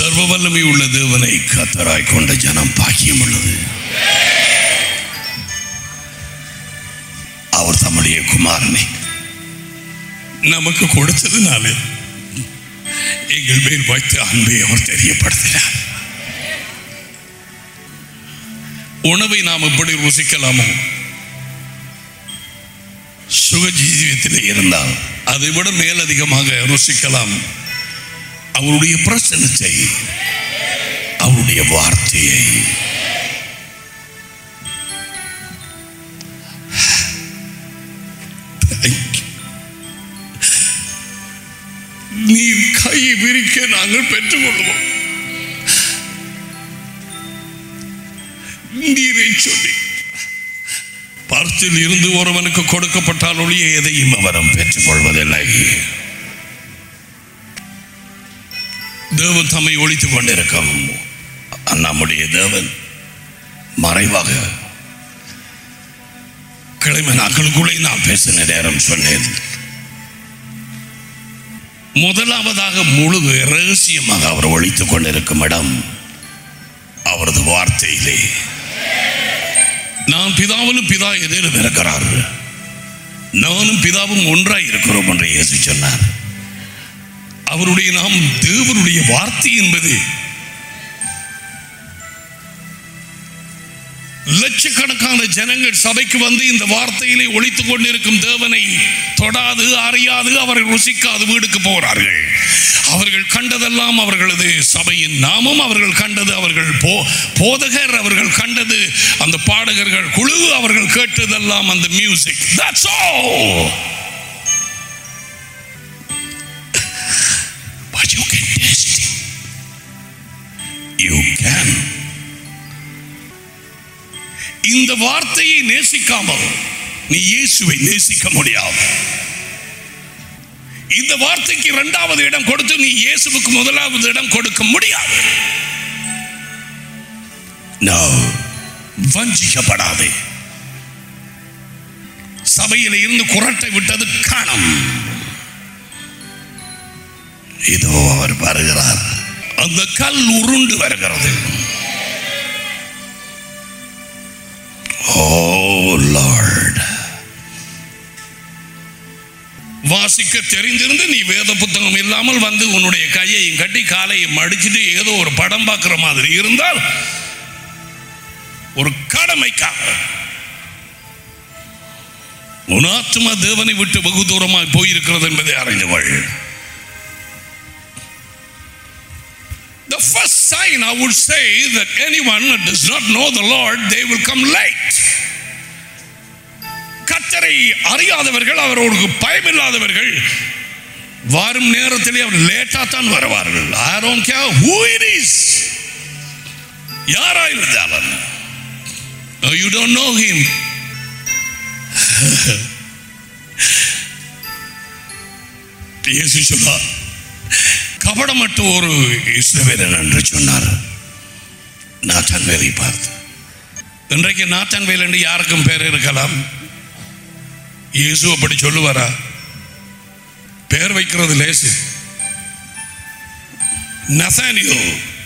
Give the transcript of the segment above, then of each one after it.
சர்வ வல்லமை உள்ள தேவனை கத்தராய் கொண்ட ஜனம் பாக்கியம் உள்ளது அவர் தம்முடைய குமாரனை நமக்கு கொடுத்ததுனால எங்கள் மேல் வைத்த அன்பை அவர் தெரியப்படுத்தினார் உணவை நாம் எப்படி ருசிக்கலாமோ சுக ஜீவியத்தில் இருந்தால் அதை விட மேலதிகமாக ருசிக்கலாம் அவருடைய பிரசனத்தை அவருடைய வார்த்தையை Thank you. நீர் கையை விரிக்க நாங்கள் பெற்றுக்கொள்வோம் நீரை சொல்லி பரத்தில் இருந்து ஒருவனுக்கு கொடுக்கப்பட்டால் ஒழிய எதையும் அவரம் பெற்றுக்கொள்வதில்லை தேவன் தம்மை ஒழித்துக் கொண்டிருக்கும் நம்முடைய தேவன் மறைவாக கிழமை நாட்களுக்குள்ளே நான் பேசின நேரம் சொன்னேன் முதலாவதாக முழு ரகசியமாக அவர் ஒழித்துக் கொண்டிருக்கும் இடம் அவரது வார்த்தையிலே நான் பிதாவிலும் பிதா எதிலும் இருக்கிறார் நானும் பிதாவும் ஒன்றாய் இருக்கிறோம் என்று இயேசு சொன்னார் அவருடைய நாம் தேவனுடைய வார்த்தை என்பது லட்சக்கணக்கான ஜனங்கள் சபைக்கு வந்து இந்த வார்த்தையிலே ஒழித்துக் கொண்டிருக்கும் தேவனை தொடாது அறியாது அவர்கள் ருசிக்காது வீடுக்கு போகிறார்கள் அவர்கள் கண்டதெல்லாம் அவர்களது சபையின் நாமம் அவர்கள் கண்டது அவர்கள் போ போதகர் அவர்கள் கண்டது அந்த பாடகர்கள் குழு அவர்கள் கேட்டதெல்லாம் அந்த music That's all. But you can taste it. You can. இந்த வார்த்தையை நேசிக்காமல் நீ இயேசுவை நேசிக்க முடியாது இந்த வார்த்தைக்கு இரண்டாவது இடம் கொடுத்து நீ இயேசுவுக்கு முதலாவது இடம் கொடுக்க முடியாது No. வஞ்சிக்கப்படாதே சபையில் இருந்து குரட்டை விட்டது காணம் இதோ அவர் வருகிறார் அந்த கல் உருண்டு வருகிறது ஓ லார்ட் வாசிக்க தெரிந்திருந்து நீ வேத புத்தகம் இல்லாமல் வந்து உன்னுடைய கையையும் கட்டி காலையும் மடிச்சிட்டு ஏதோ ஒரு படம் பார்க்கிற மாதிரி இருந்தால் ஒரு கடமைக்காக உன் ஆத்மா தேவனை விட்டு வெகு தூரமாய் போயிருக்கிறது என்பதை அறிந்து கொள் The first sign I would say that anyone that does not know the Lord, they will come late. கத்தரை அறியாதவர்கள் அவரோடு பயமில்லாதவர்கள் வரும் நேரத்திலே அவர் லேட்டா தான் வருவார்கள் I don't care who it is. யாரா இருந்தாலும் No, you don't know him. இயேசு சொன்னார் கபடமற்ற ஒரு இஸ்ரவேலன் என்று சொன்னார் நாத்தான் வேலை பார்த்து இன்றைக்கு நாத்தான் வேல் என்று யாருக்கும் பேர் இருக்கலாம் இயேசு அப்படி சொல்லுவாரா பேர் வைக்கிறது லேசு நசானியோ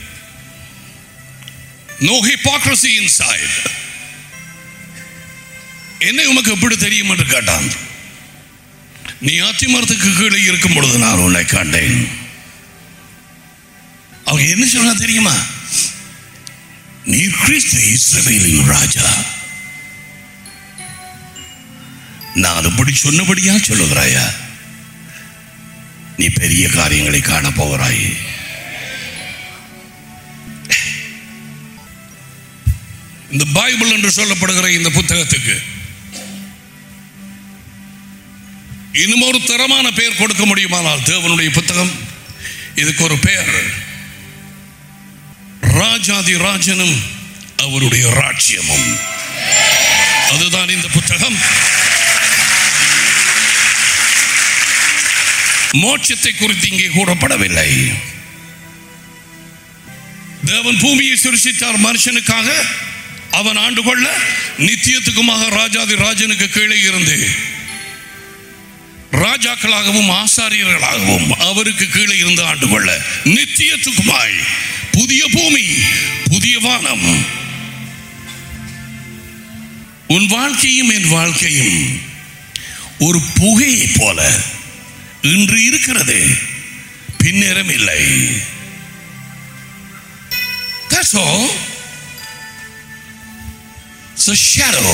நோ ஹிபாக்ரசி இன்சைட் என்னை உமக்கு எப்படி தெரியும் என்று கேட்டான் நீ ஆட்சி மரத்துக்கு கீழே இருக்கும் பொழுது நான் உன்னை கண்டேன் அவங்க என்ன சொன்னா தெரியுமா நீ கிறிஸ்து இஸ்ரவேலின் ராஜா நான் இப்படி சொன்னபடியா சொல்லுகிறாயா நீ பெரிய காரியங்களை காண போகிறாய் இந்த பைபிள் என்று சொல்லப்படுகிற இந்த புத்தகத்துக்கு இன்னும் ஒரு தரமான பெயர் கொடுக்க முடியுமானால் தேவனுடைய புத்தகம் இதுக்கு ஒரு பெயர் ராஜாதி ராஜனும் அவருடைய ராஜ்யமும் அதுதான் இந்த புத்தகம் மோட்சத்தை குறித்து இங்கே கூறப்படவில்லை தேவன் பூமியை சிருஷித்தார் மனுஷனுக்காக அவன் ஆண்டு கொள்ள நித்தியத்துக்குமாக ராஜாதி ராஜனுக்கு கீழே இருந்து ராஜாக்களாகவும் ஆசாரியர்களாகவும் அவருக்கு கீழே இருந்து ஆண்டு கொள்ள நித்தியத்துக்குமாய் புதிய பூமி புதிய வானம் உன் வாழ்க்கையும் என் வாழ்க்கையும் ஒரு புகையை போல இன்று இருக்கிறது பின்னேரம் இல்லை That's all. It's a shadow.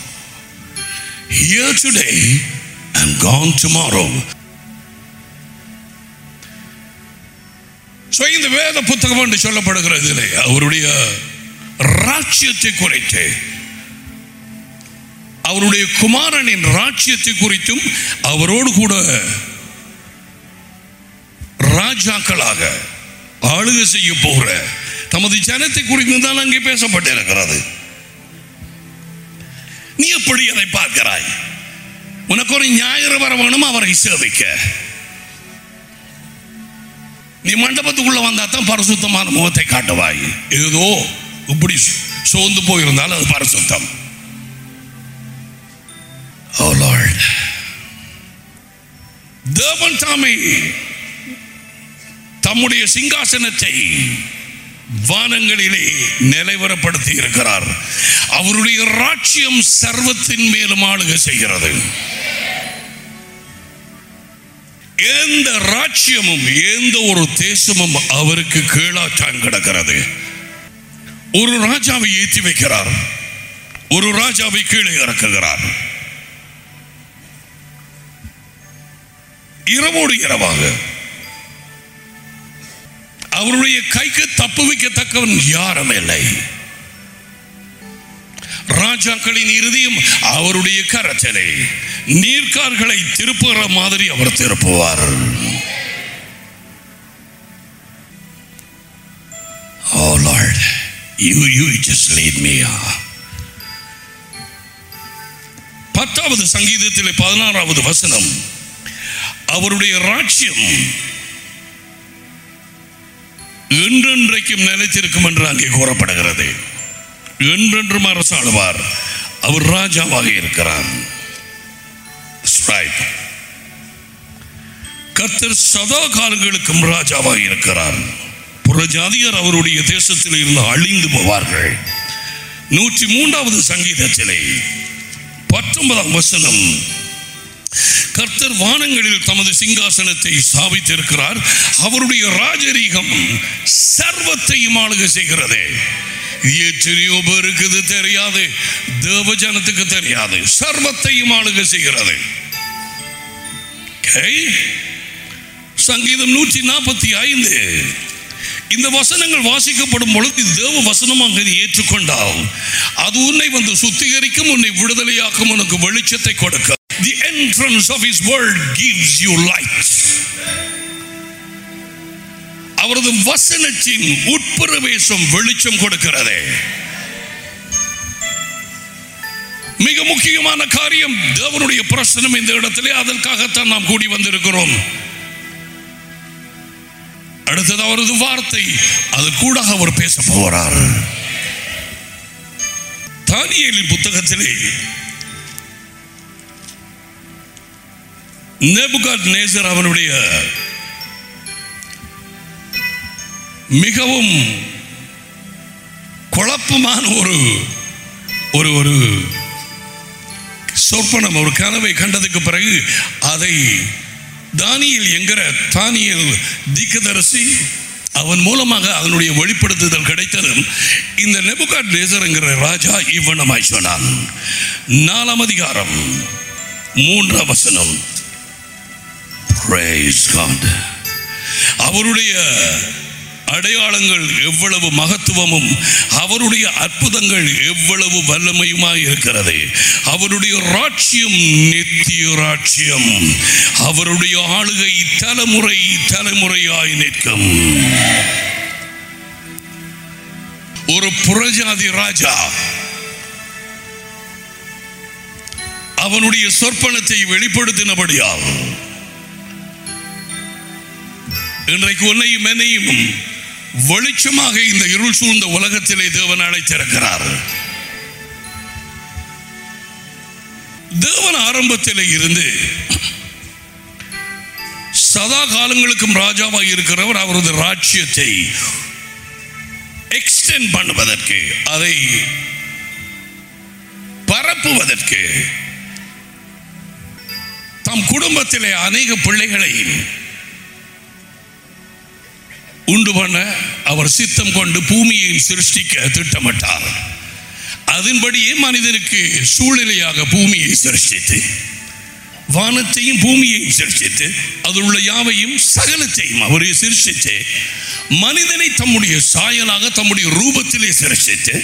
Here today and gone tomorrow. So இந்த வேத புத்தகம் என்று சொல்லப்படுகிறது அவருடைய ராட்சியத்தை குறித்து அவருடைய குமாரனின் ராட்சியத்தை குறித்தும் அவரோடு கூட ராஜாக்களாக ஆளுகை செய்ய போகிற தமது ஜனத்தை குறித்து தான் அங்கே பேசப்பட்டிருக்கிறது நீ எப்படி அதை பார்க்கிறாய் உனக்கு ஒரு ஞாயிறு வர வேணும் அவரை சேவிக்க நீ மண்டபத்துக்குள்ள வந்தா தான் பரிசுத்தமான முகத்தை காட்டுவாய் ஏதோ இப்படி சோர்ந்து போயிருந்தால் அது பரிசுத்தம் Oh Lord. தேவன் தாமே தம்முடைய சிங்காசனத்தை வானங்களிலே நிலைவரப்படுத்தி இருக்கிறார் அவருடைய ராட்சியம் சர்வத்தின் மேலும் ஆளுகை செய்கிறது எந்த ராட்சியமும் எந்த ஒரு தேசமும் அவருக்கு கீழாச்சான் கிடக்கிறது ஒரு ராஜாவை ஏற்றி வைக்கிறார் ஒரு ராஜாவை கீழே இறக்குகிறார் இரவோடு இரவாக அவருடைய கைக்கு தப்புவிக்கத்தக்கவன் யாரும் இல்லை ராஜாக்களின் இறுதியும் அவருடைய கரச்சலை நீர்க்கார்களை திருப்புகிற மாதிரி அவர் திருப்புவார் Oh Lord, you, you just lead me. பத்தாவது சங்கீதத்திலே பதினாறாவது வசனம் அவருடைய ராட்சியம் என்றென்றைக்கும் நிலைத்திருக்கும் என்று அங்கே கூறப்படுகிறது என்றென்றும் அரசாளுவார் அவர் ராஜாவாக இருக்கிறார் Right. கர்த்தர் சதா காலங்களுக்கும் ராஜாவாக இருக்கிறார் புறஜாதியர் அவருடைய தேசத்தில் இருந்து அழிந்து போவார்கள் நூற்றி மூன்றாவது சங்கீதத்திலே பத்தொன்பதாம் வசனம் கர்த்தர் வானங்களில் தமது சிங்காசனத்தை ஸ்தாபித்திருக்கிறார் அவருடைய ராஜரீகம் சர்வத்தையும் ஆளுகை செய்கிறது எத்தனையோ பேருக்கு இது தெரியாது தேவ ஜனத்துக்கு தெரியாது சர்வத்தையும் ஆளுகை செய்கிறது Okay? சங்கீதம் நூற்றி நாற்பத்தி ஐந்து இந்த வசனங்கள் வாசிக்கப்படும் பொழுது இது தேவ வசனமாக நீ ஏற்றுக்கொண்டால் அது உன்னை வந்து சுத்திகரிக்கும் உன்னை விடுதலையாக்கும் உனக்கு வெளிச்சத்தை கொடுக்க தி entrance of his word gives you light அவரது வசனத்தின் உட்பிரவேசம் வெளிச்சம் கொடுக்கிறது மிக முக்கியமான காரியம் தேவனுடைய பிரசனம் இந்த இடத்திலே அதற்காகத்தான் நாம் கூடி வந்திருக்கிறோம் அடுத்தது அவரது வார்த்தை அது கூட அவர் பேச போகிறார் தானியேலின் புத்தகத்திலே நேபுகாத் நேசர் அவனுடைய மிகவும் குழப்பமான ஒரு ஒரு ஒரு சொற்பனம் ஒரு கனவை கண்டதுக்கு பிறகு அதை தானியல் என்கிற தானியல் தீக்கதரசி அவன் மூலமாக அதனுடைய வெளிப்படுத்துதல் கிடைத்ததும் இந்த நெபுகாட் நேசர் என்கிற ராஜா இவ்வண்ணமாய் சொன்னான் நாலாம் அதிகாரம் மூன்றாம் வசனம் Praise God. அவருடைய அடையாளங்கள் எவ்வளவு மகத்துவமும் அவருடைய அற்புதங்கள் எவ்வளவு வல்லமையுமாய் இருக்கிறது அவருடைய ராட்சியம் நித்திய ராட்சியம் அவருடைய ஆளுகை தலைமுறை தலைமுறையாய் நிற்கும் ஒரு புறஜாதி ராஜா அவனுடைய சொற்பனத்தை வெளிப்படுத்தினபடியால் இன்றைக்கு உன்னையும் என்னையும் வெளிச்சமாக இந்த இருள் சூழ்ந்த உலகத்திலே தேவன் அழைத்திருக்கிறார் தேவன் ஆரம்பத்திலே இருந்து சதா காலங்களுக்கும் ராஜாவாக இருக்கிறவர் அவரது ராஜ்யத்தை எக்ஸ்டெண்ட் பண்ணுவதற்கு அதை பரப்புவதற்கு தம் குடும்பத்திலே அநேக பிள்ளைகளை உண்டு பண்ண அவர் சித்தம் கொண்டு பூமியை சிருஷ்டிக்க திட்டமிட்டார் அதன்படியே மனிதனுக்கு சூழ்நிலையாக பூமியை சிருஷ்டித்து வானத்தையும் பூமியையும் சிருஷ்டித்து அதில் உள்ள யாவையும் சகலத்தையும் அவரை சிருஷ்டித்து மனிதனை தம்முடைய சாயலாக தம்முடைய ரூபத்திலே சிருஷ்டித்து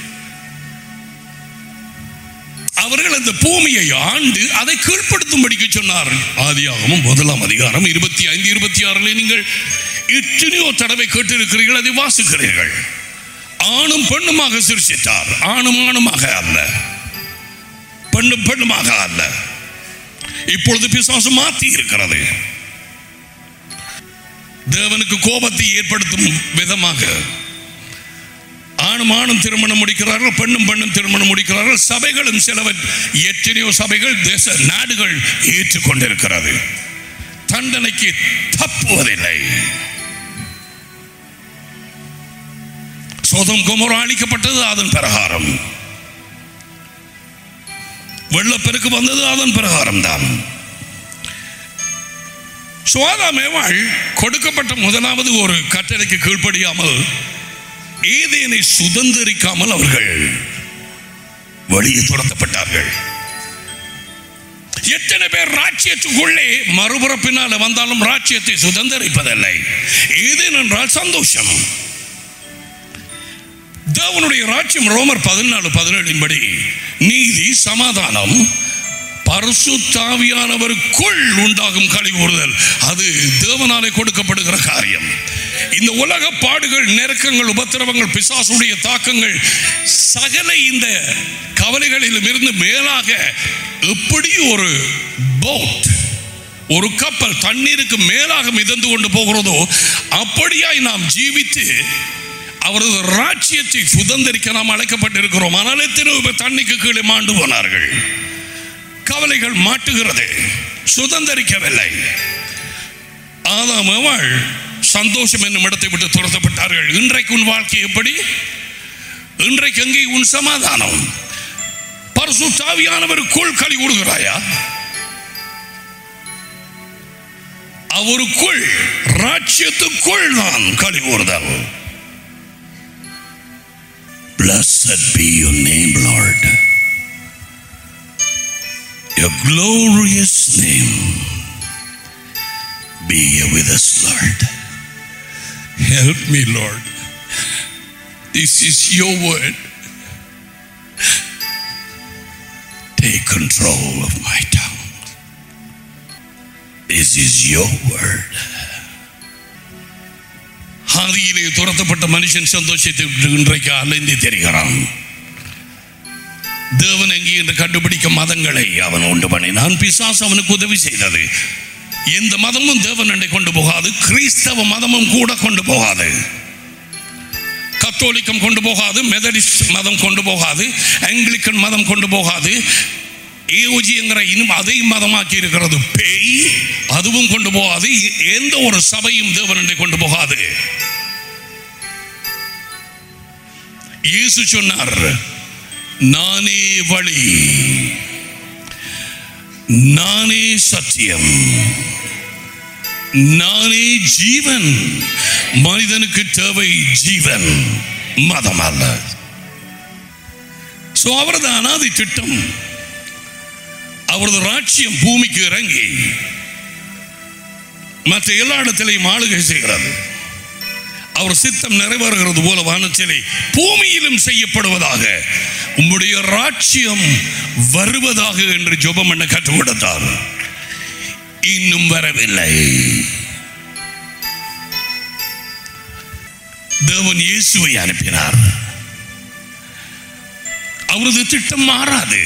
அவர்கள் அந்த பூமியை ஆண்டு அதை கீழ்ப்படுத்தும்படிக்கு சொன்னார் ஆதியாகமும் முதலாம் அதிகாரம் இருபத்தி ஐந்து இருபத்தி ஆறுல நீங்கள் எத்தனையோ தடவை கேட்டிருக்கிறீர்கள் அதை வாசிக்கிறீர்கள் ஆணும் பெண்ணுமாக சிருஷ்டித்தார் ஆணும் ஆணுமாக அல்ல பெண்ணும் பெண்ணுமாக அல்ல இப்பொழுது பிசாசு மாற்றி இருக்கிறது தேவனுக்கு கோபத்தை ஏற்படுத்தும் விதமாக ஆணும் ஆணும் திருமணம் முடிக்கிறார்கள் பெண்ணும் பெண்ணும் திருமணம் முடிக்கிறார்கள் சபைகளும் சிலவன் எத்தனையோ சபைகள் தேச நாடுகள் ஏற்றுக்கொண்டிருக்கிறது தண்டனைக்கு தப்புவதில்லை சோதம் குமரம் அளிக்கப்பட்டது அதன் பிரகாரம் வெள்ளப்பெருக்கு வந்தது அதன் பிரகாரம் தான் சுவாதாமேவாள் கொடுக்கப்பட்ட முதலாவது ஒரு கட்டளைக்கு கீழ்ப்படியாமல் ஏதேனை சுதந்திரிக்காமல் அவர்கள் வெளியே துரத்தப்பட்டார்கள் எத்தனை பேர் ராஜ்யத்துக்குள்ளே மறுபுறப்பினால வந்தாலும் ராஜ்யத்தை சுதந்திரிப்பதில்லை ஏதேன் என்றால் சந்தோஷம் தேவனுடைய ராஜ்யம் ரோமர் பதினாலு பதினேழின் படி நீதி சமாதானம் பரிசுத்தாவியானவருக்குள் உண்டாகும் கழிவுறுதல் அது தேவனாலே கொடுக்கப்படுகிற காரியம் இந்த உலக பாடுகள் நெருக்கங்கள் உபத்திரவங்கள் பிசாசுடைய தாக்கங்கள் சகல இந்த கவலைகளிலும் இருந்து மேலாக எப்படி ஒரு போட் ஒரு கப்பல் தண்ணீருக்கு மேலாக மிதந்து கொண்டு போகிறதோ அப்படியாய் நாம் ஜீவித்து அவரது ராஜ்யத்தை சுதந்திரிக்க நாம் அழைக்கப்பட்டிருக்கிறோம் ஆனால் எத்தனை பேர் தண்ணிக்கு கீழே மாண்டு போனார்கள் கவலைகள் மாட்டுகிறது சுதந்திரிக்கவில்லை ஆதாம் அவள் சந்தோஷம் என்னும் இடத்தை விட்டு துரத்தப்பட்டார்கள் இன்றைக்கு உன் வாழ்க்கை எப்படி இன்றைக்கு எங்கே உன் சமாதானம் பரசு தாவியானவருக்குள் களி விடுகிறாயா அவருக்குள் ராஜ்யத்துக்குள் தான் களி கூறுதல் Blessed be your name, Lord. Your glorious name be here with us, Lord. Help me, Lord. This is your word. Take control of my tongue. This is your word. ஆதியிலே துரத்தப்பட்ட மனுஷன் சந்தோஷத்தை விட்டு இன்றைக்கு அலைந்து தெரிகிறான் தேவன் எங்கே என்று கண்டுபிடிக்க மதங்களை அவன் உண்டு பண்ணினான் பிசாசு அவனுக்கு உதவி செய்தது எந்த மதமும் தேவன் என்னை கொண்டு போகாது கிறிஸ்தவ மதமும் கூட கொண்டு போகாது கத்தோலிக்கம் கொண்டு போகாது மெதடிஸ்ட் மதம் கொண்டு போகாது ஆங்கிலிக்கன் மதம் கொண்டு போகாது ஏஓஜிங்கிற இன்னும் அதையும் மதமாக்கி இருக்கிறது பேய் அதுவும் கொண்டு போகாது எந்த ஒரு சபையும் தேவன் என்னை கொண்டு போகாது இயேசு சொன்னார் நானே வழி நானே சத்தியம் நானே ஜீவன் மனிதனுக்கு தேவை ஜீவன் மதம் அல்ல சோ அவரது அனாதி திட்டம் அவரது ராட்சியம் பூமிக்கு இறங்கி மற்ற எல்லா இடத்திலையும் ஆளுகை செய்கிறது அவர் சித்தம் நிறைவேறுகிறது போல வானத்திலே பூமியிலும் செய்யப்படுவதாக உம்முடைய ராட்சியம் வருவதாக என்று ஜெபம் என்ன கற்றுக் கொடுத்தார் இன்னும் வரவில்லை தேவன் இயேசுவை அனுப்பினார் அவரது திட்டம் மாறாது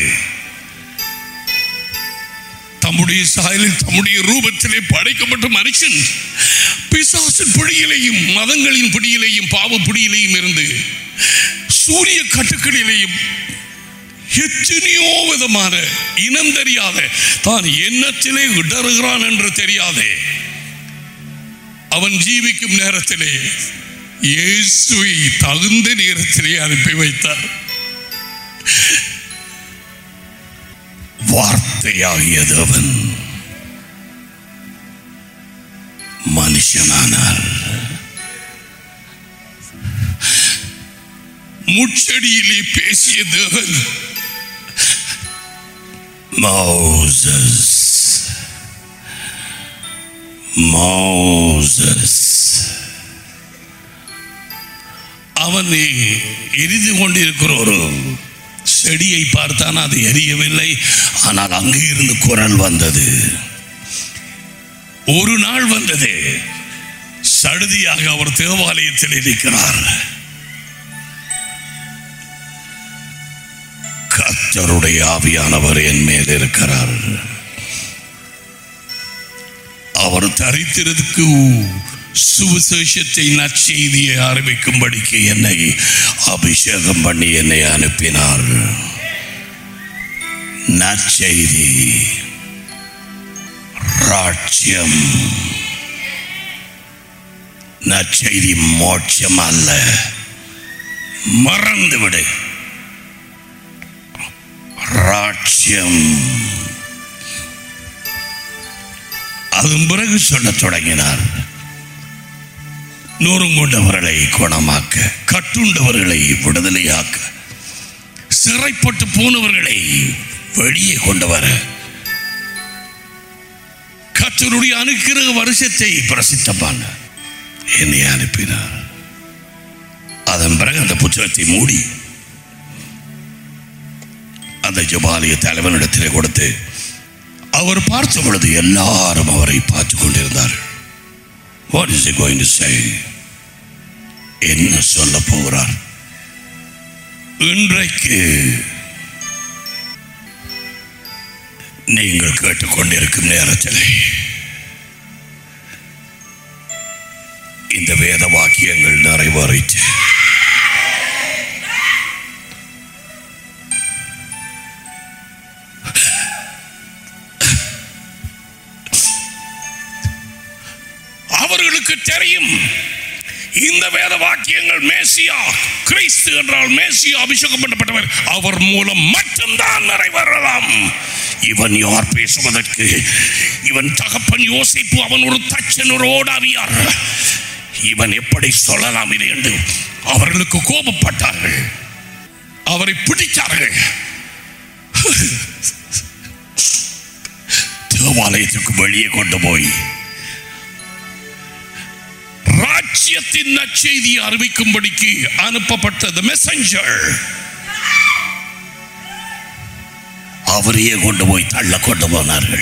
தம்முடைய சாயலில் தம்முடைய ரூபத்திலே படைக்கப்பட்ட மனுஷன் பிசாசின் பிடியிலையும் மதங்களின் பிடியிலையும் பாவ பிடியிலையும் இருந்து சூரிய கட்டுக்களிலேயும் எத்தனையோ விதமான இனம் தெரியாத தான் எண்ணத்திலே இடறுகிறான் என்று தெரியாதே அவன் ஜீவிக்கும் நேரத்திலே இயேசுவை தகுந்த நேரத்திலே அனுப்பி வைத்தார் வார்த்தையாகிய தேவன் மனுஷனானார் முச்சடியிலே பேசிய தேவன் மோசஸ் மோசஸ் அவன் எரிந்து கொண்டிருக்கிற ஒரு செடியை பார்த்தான் அது எரியவில்லை ஆனால் அங்கே இருந்து குரல் வந்தது ஒரு நாள் வந்தது சடுதியாக அவர் தேவாலயத்தில் இருக்கிறார் கர்த்தருடைய ஆவியானவர் என் மேல் இருக்கிறார் அவர் தரித்திரத்துக்கு சுவிசேஷத்தை நற்செய்தியை ஆரம்பிக்கும்படிக்கு என்னை அபிஷேகம் பண்ணி என்னை அனுப்பினார் நற்செய்தி ராட்சியம் நற்செய்தி மோட்சம் அல்ல மறந்துவிடு ராட்சியம் அதன் பிறகு சொல்லத் தொடங்கினார் நூறுங்கொண்டவர்களை குணமாக்க கட்டுண்டவர்களை விடுதலையாக்க சிறைப்பட்டு போனவர்களை வெளியே கொண்டு வர கத்தருடைய அனுக்கிற வருஷத்தை பிரசித்தப்பான் என்னை அனுப்பினார் அதன் பிறகு அந்த புத்தகத்தை மூடி அந்த ஜபாலிய தலைவனிடத்திலே கொடுத்து அவர் பார்த்த பொழுது எல்லாரும் அவரை பார்த்து கொண்டிருந்தார்கள் what is going to say என்ன சொல்ல போகிறார் இன்றைக்கு நீங்கள் கேட்டுக்கொண்டிருக்கும் நேரத்தில் இந்த வேத வாக்கியங்கள் நிறைவேறிச்சு அவர்களுக்கு தெரியும் இந்த வேத வாக்கியங்கள் மேசியா கிறிஸ்து என்றால் மேசியா அபிஷேகம் பண்ணப்பட்டவர் அவர் மூலம் மட்டும்தான் நிறைவேறலாம் இவன் யார் பேசுவதற்கு இவன் தகப்பன் யோசிப்பு அவன் ஒரு தச்சன் ஒரு ஓடாவியார் இவன் எப்படி சொல்லலாம் இது என்று அவர்களுக்கு கோபப்பட்டார்கள் அவரை பிடித்தார்கள் தேவாலயத்துக்கு வெளியே கொண்டு போய் ராஜ்யத்தின் நற்செய்தியை அறிவிக்கும்படிக்கு அனுப்பப்பட்டது மெசஞ்சர் அவரையே கொண்டு போய் தள்ள கொண்டு போனார்கள்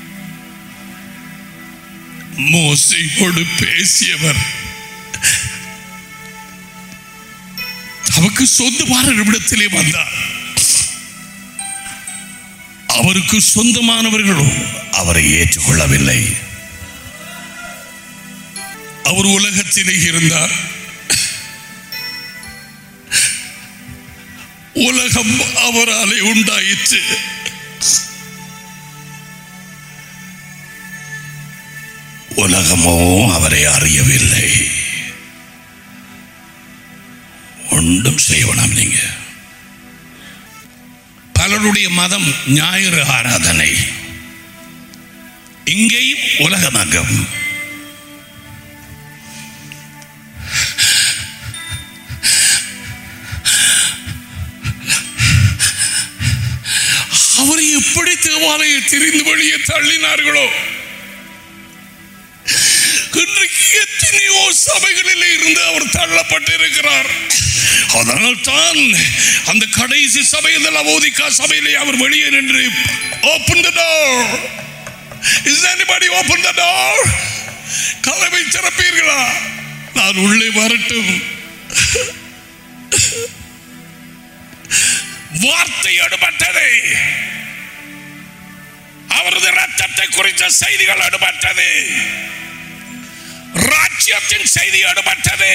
மோசையோடு பேசியவர் தமக்கு சொந்தமான இடத்திலே வந்தார் அவருக்கு சொந்தமானவர்களும் அவரை ஏற்றுக்கொள்ளவில்லை அவர் உலகத்திலே இருந்தார் உலகம் அவராலே உண்டாயிற்று உலகமோ அவரை அறியவில்லை ஒன்றும் செய்யணும் நீங்க பலருடைய மதம் ஞாயிறு ஆராதனை இங்கேயும் உலகமகம் அவரை எப்படி தேவாலய திரிந்து வழியே தள்ளினார்களோ இன்றைக்கு எத்தனையோ சபைகளில் இருந்து அவர் தள்ளப்பட்டிருக்கிறார் அதனால் தான் அந்த கடைசி சபையில் லவோதிகா சபையிலே அவர் வெளியே நின்று open the door is anybody open the door கதவை திறப்பீர்களா நான் உள்ளே வரட்டும் வார்த்தை எடுபட்டது அவரது ரத்தத்தை குறித்த செய்திகள் எடுபட்டது ராஜ்யத்தின் செய்தி எடுபட்டது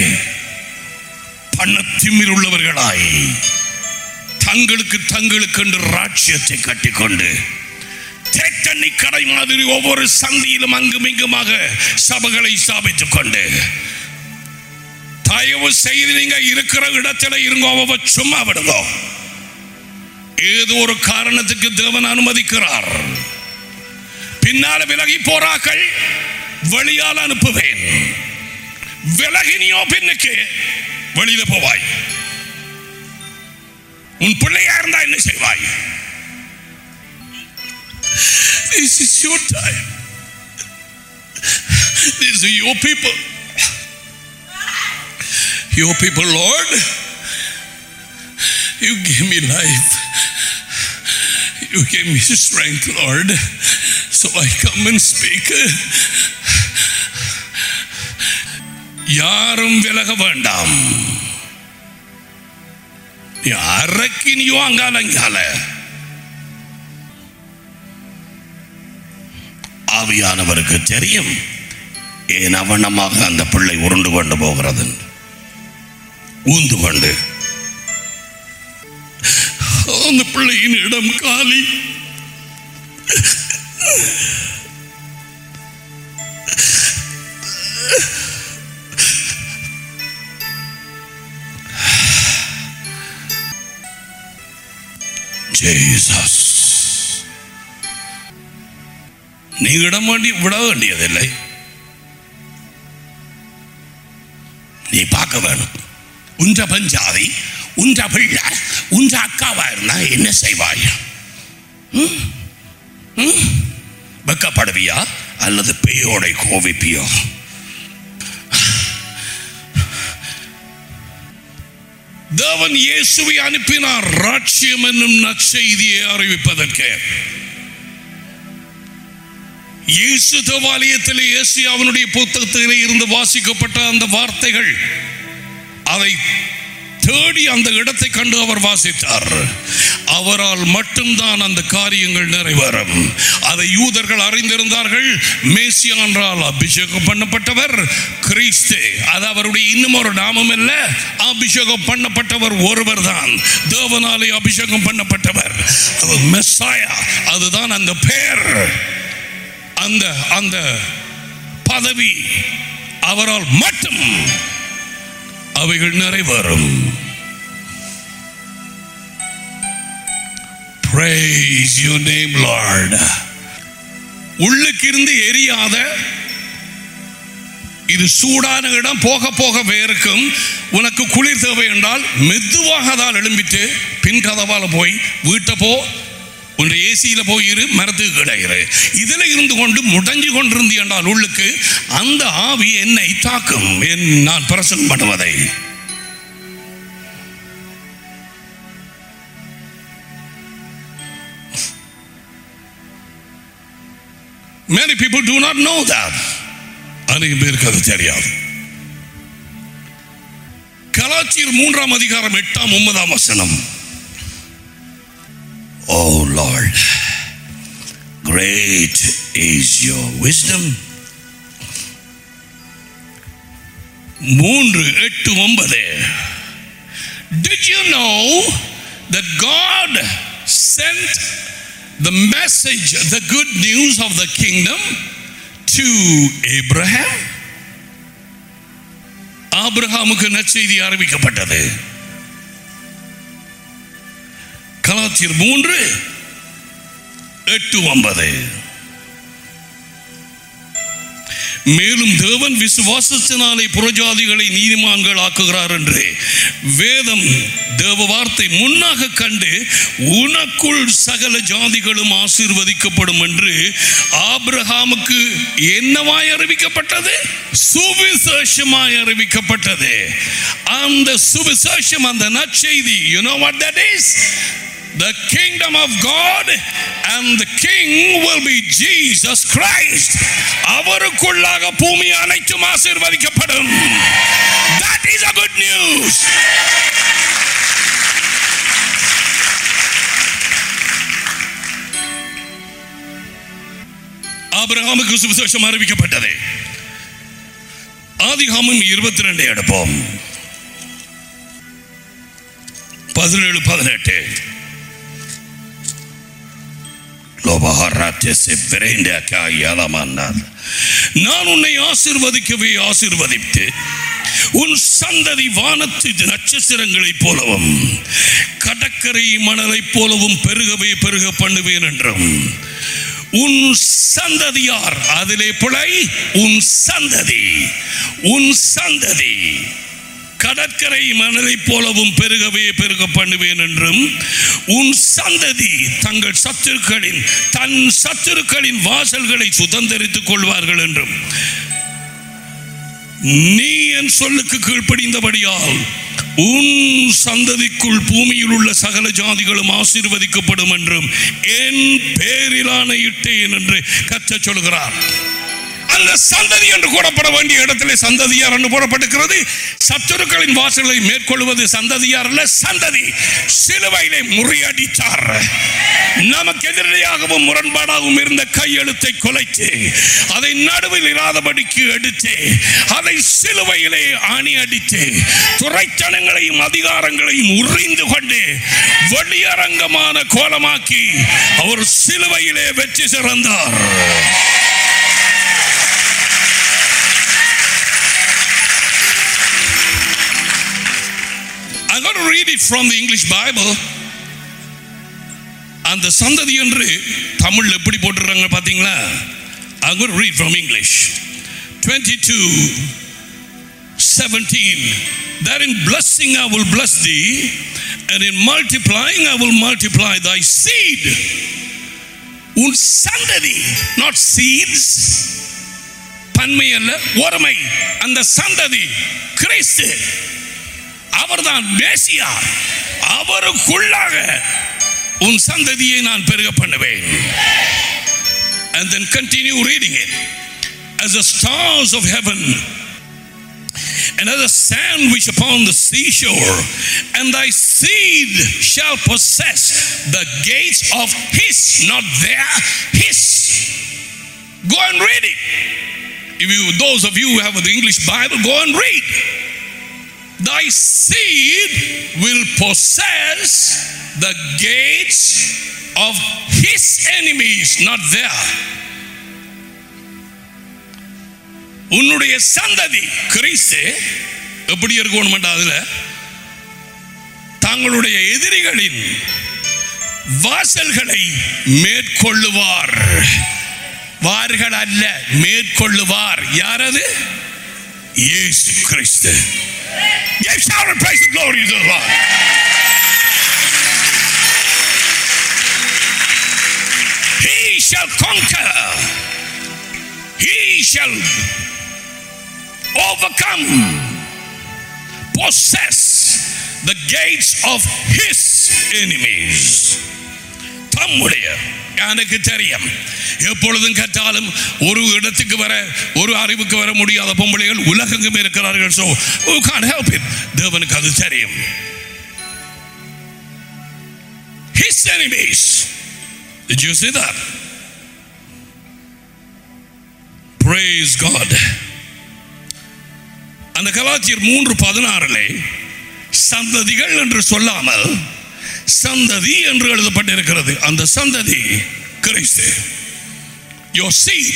பணத்திமிர் உள்ளவர்களாய் தங்களுக்கு தங்களுக்கு என்று ராஜ்யத்தை கட்டிக்கொண்டு தேத்தண்ணி கடை மாதிரி ஒவ்வொரு சந்தியிலும் அங்கும் இங்குமாக சபைகளை ஸ்தாபித்துக் கொண்டு தயவு செய்து நீங்க இருக்கிற இடத்துல இருங்க அவ சும்மா விடுங்க ஏதோ ஒரு காரணத்துக்கு தேவன் அனுமதிக்கிறார் பின்னால விலகி போறாக்கள் வெளியால் அனுப்புவேன் விலகினியோ பின்னுக்கு வெளியில போவாய் உன் பிள்ளையா இருந்தா என்ன செய்வாய் This is your time. These are your people. Your people, Lord. You give me life. You give me strength, Lord. So I come and speak. யாரும் விலக வேண்டாம் அரக்கினியோ அங்கால அங்கால ஆவியானவருக்கு தெரியும் ஏன் அவனமாக அந்த பிள்ளை உருண்டு கொண்டு போகிறது ஊந்து கொண்டு அந்த பிள்ளையின் இடம் காலி ஜேசஸ் நீ இடம் வேண்டி விட வேண்டியதில்லை நீ பார்க்க வேணும் உன்ற பஞ்சாதி உன்ற பிள்ளை உன்ற அக்காவா இருந்தா என்ன செய்வாய் ம்? ம்? வெக்கப்படுவியா அல்லது பேயோடை கோவிப்பியோ தேவன் இயேசுவை அனுப்பினார் ராட்சியம் என்னும் நற்செய்தியை அறிவிப்பதற்கு இயேசு தேவாலயத்திலே இயேசு அவனுடைய புத்தகத்திலே இருந்து வாசிக்கப்பட்ட அந்த வார்த்தைகள் அதை தேடி அந்த இடத்தை கண்டு அவர் வாசித்தார் அவரால் மட்டும்தான் அந்த காரியங்கள் நிறைவேறும் அதை யூதர்கள் அறிந்திருந்தார்கள் மேசியா என்றால் அபிஷேகம் பண்ணப்பட்டவர் கிறிஸ்து அது அவருடைய இன்னும் ஒரு நாமம் அல்ல அபிஷேகம் பண்ணப்பட்டவர் ஒருவர் தான் தேவனாலே அபிஷேகம் பண்ணப்பட்டவர் அவர் மெஸ்ஸாயா அதுதான் அந்த பெயர் அந்த அந்த பதவி அவரால் மட்டும் அவைகள் நிறைவேறும் Praise your name, Lord. உள்ளுக்கு இருந்து எரியாத இது சூடான இடம் போக போக வேர்க்கும் உனக்கு குளிர் தேவை என்றால் மெதுவாக தான் எழும்பிட்டு பின் கதவால போய் வீட்டை போ உன் ஏசியில போய் இரு மரத்துக்கு கிடையிரு இதுல இருந்து கொண்டு முடஞ்சு கொண்டிருந்து என்றால் உள்ளுக்கு அந்த ஆவி என்னை தாக்கும் என் நான் பிரசன் பண்ணுவதை Many people do not know that. அநேக பேருக்கு அது தெரியாது கலாச்சியர் மூன்றாம் அதிகாரம் எட்டாம் ஒன்பதாம் வசனம் Oh Lord, great is your wisdom. மூன்று எட்டு ஒன்பது Did you know that God sent the message, the good news of the kingdom to Abraham? ஆபிரகாமுக்கு நற்செய்தி அறிவிக்கப்பட்டது கலாச்சியர் மூன்று எட்டு ஒன்பது மேலும் தேவன் விசுவாசத்தினாலே புறஜாதிகளை நீதிமான்கள் ஆக்குகிறார் என்று வேதம் தேவ வார்த்தை முன்னாக கண்டு உனக்குள் சகல ஜாதிகளும் ஆசீர்வதிக்கப்படும் என்று ஆபிரகாமுக்கு என்னவாய் அறிவிக்கப்பட்டது சுவிசேஷமாய் அறிவிக்கப்பட்டது அந்த சுவிசேஷம் அந்த நற்செய்தி you know what that is the kingdom of God and the king will be Jesus Christ அவருக்குள்ளாக பூமி அனைத்தும் ஆசீர்வதிக்கப்படும் that is a good news ஆபிரகாமுக்கு சுவிசேஷம் அறிவிக்கப்பட்டது ஆதிகாமம் இருபத்தி ரெண்டு எடுப்போம் பதினேழு பதினெட்டு லோபஹாராத்திய செவ்விரேண்டாக்கா ஏலமானார் நான் உன்னை ஆசிர்வதிக்கவே ஆசிர்வதித்து உன் சந்ததி வானத்து நட்சத்திரங்களைப் போலவும் கடற்கரை மணலைப் போலவும் பெருகவே பெருக பண்ணுவேன் என்றும் உன் சந்ததியார் அதிலே பிழை உன் சந்ததி உன் சந்ததி கடற்கரை மணலைப் போலவும் பெருகவே பெருக பண்ணுவேன் என்றும் உன் சந்ததி தங்கள் சத்துருக்களின் தன் சத்துருக்களின் வாசல்களை சுதந்திரித்துக் கொள்வார்கள் என்றும் நீ என் சொல்லுக்கு கீழ்ப்படிந்தபடியால் உன் சந்ததிக்குள் பூமியில் உள்ள சகல ஜாதிகளும் ஆசீர்வதிக்கப்படும் என்றும் என் பேரிலான இட்டேன் என்று கற்ற சொல்கிறார் அந்த சந்ததி என்று கூறப்பட வேண்டிய இடத்திலே சந்ததியார் என்று போடப்பட்டிருக்கிறது சத்துருக்களின் வாசல்களை மேற்கொள்வது சந்ததியார் அல்ல சந்ததி சிலுவையிலே முறியடித்தார் நமக்கு எதிரடியாகவும் முரண்பாடாகவும் இருந்த கையெழுத்தை கொலைத்து அதை நடுவில் இராதபடிக்கு எடுத்து அதை சிலுவையிலே ஆணி அடித்து துறைத்தனங்களையும் அதிகாரங்களையும் உறிந்து கொண்டு வெளியரங்கமான கோலமாக்கி அவர் சிலுவையிலே வெற்றி சிறந்தார் I'm going to read it from the English Bible. அந்த சந்ததி என்று தமிழ் எப்படி போட்டுறாங்க பாத்தீங்களா I'm going to read from English 22 17 that in blessing I will bless thee and in multiplying I will multiply thy seed உன் சந்ததி not seeds பன்மை அல்ல ஒருமை அந்த சந்ததி கிறிஸ்து அவர்தான் மேசியா அவருக்குள்ளாக உன் சந்ததியை நான் பெருக பண்ணுவேன் and then continue reading it as the stars of heaven and as the sand which upon the seashore and thy seed shall possess the gates of his not their his go and read it if you those of you who have the english bible go and read thy seed will possess the gates of his enemies, not there. உன்னுடைய சந்ததி கிறிஸ்து எப்படி இருக்கணும் அதுல தங்களுடைய எதிரிகளின் வாசல்களை மேற்கொள்ளுவார் வார்கள் அல்ல மேற்கொள்ளுவார் யாரது இயேசு கிறிஸ்து Give shout and praise and glory to the Lord. He shall conquer. He shall overcome, possess the gates of his enemies. தம்முடைய எனக்கு தெரியும் எப்பொழுதும் கற்றாலும் ஒரு இடத்துக்கு வர ஒரு அறிவுக்கு வர முடியாத பொம்பளைகள் உலகெங்கும் இருக்கிறார்கள் ஸோ can't help it தேவனுக்கு அது தெரியும் his enemies did you see that praise God அந்த கலாச்சியர் மூன்று பதினாறிலே சந்ததிகள் என்று சொல்லாமல் சந்ததி என்று எழுதப்பட்டிருக்கிறது அந்த சந்ததி கிறிஸ்து your seed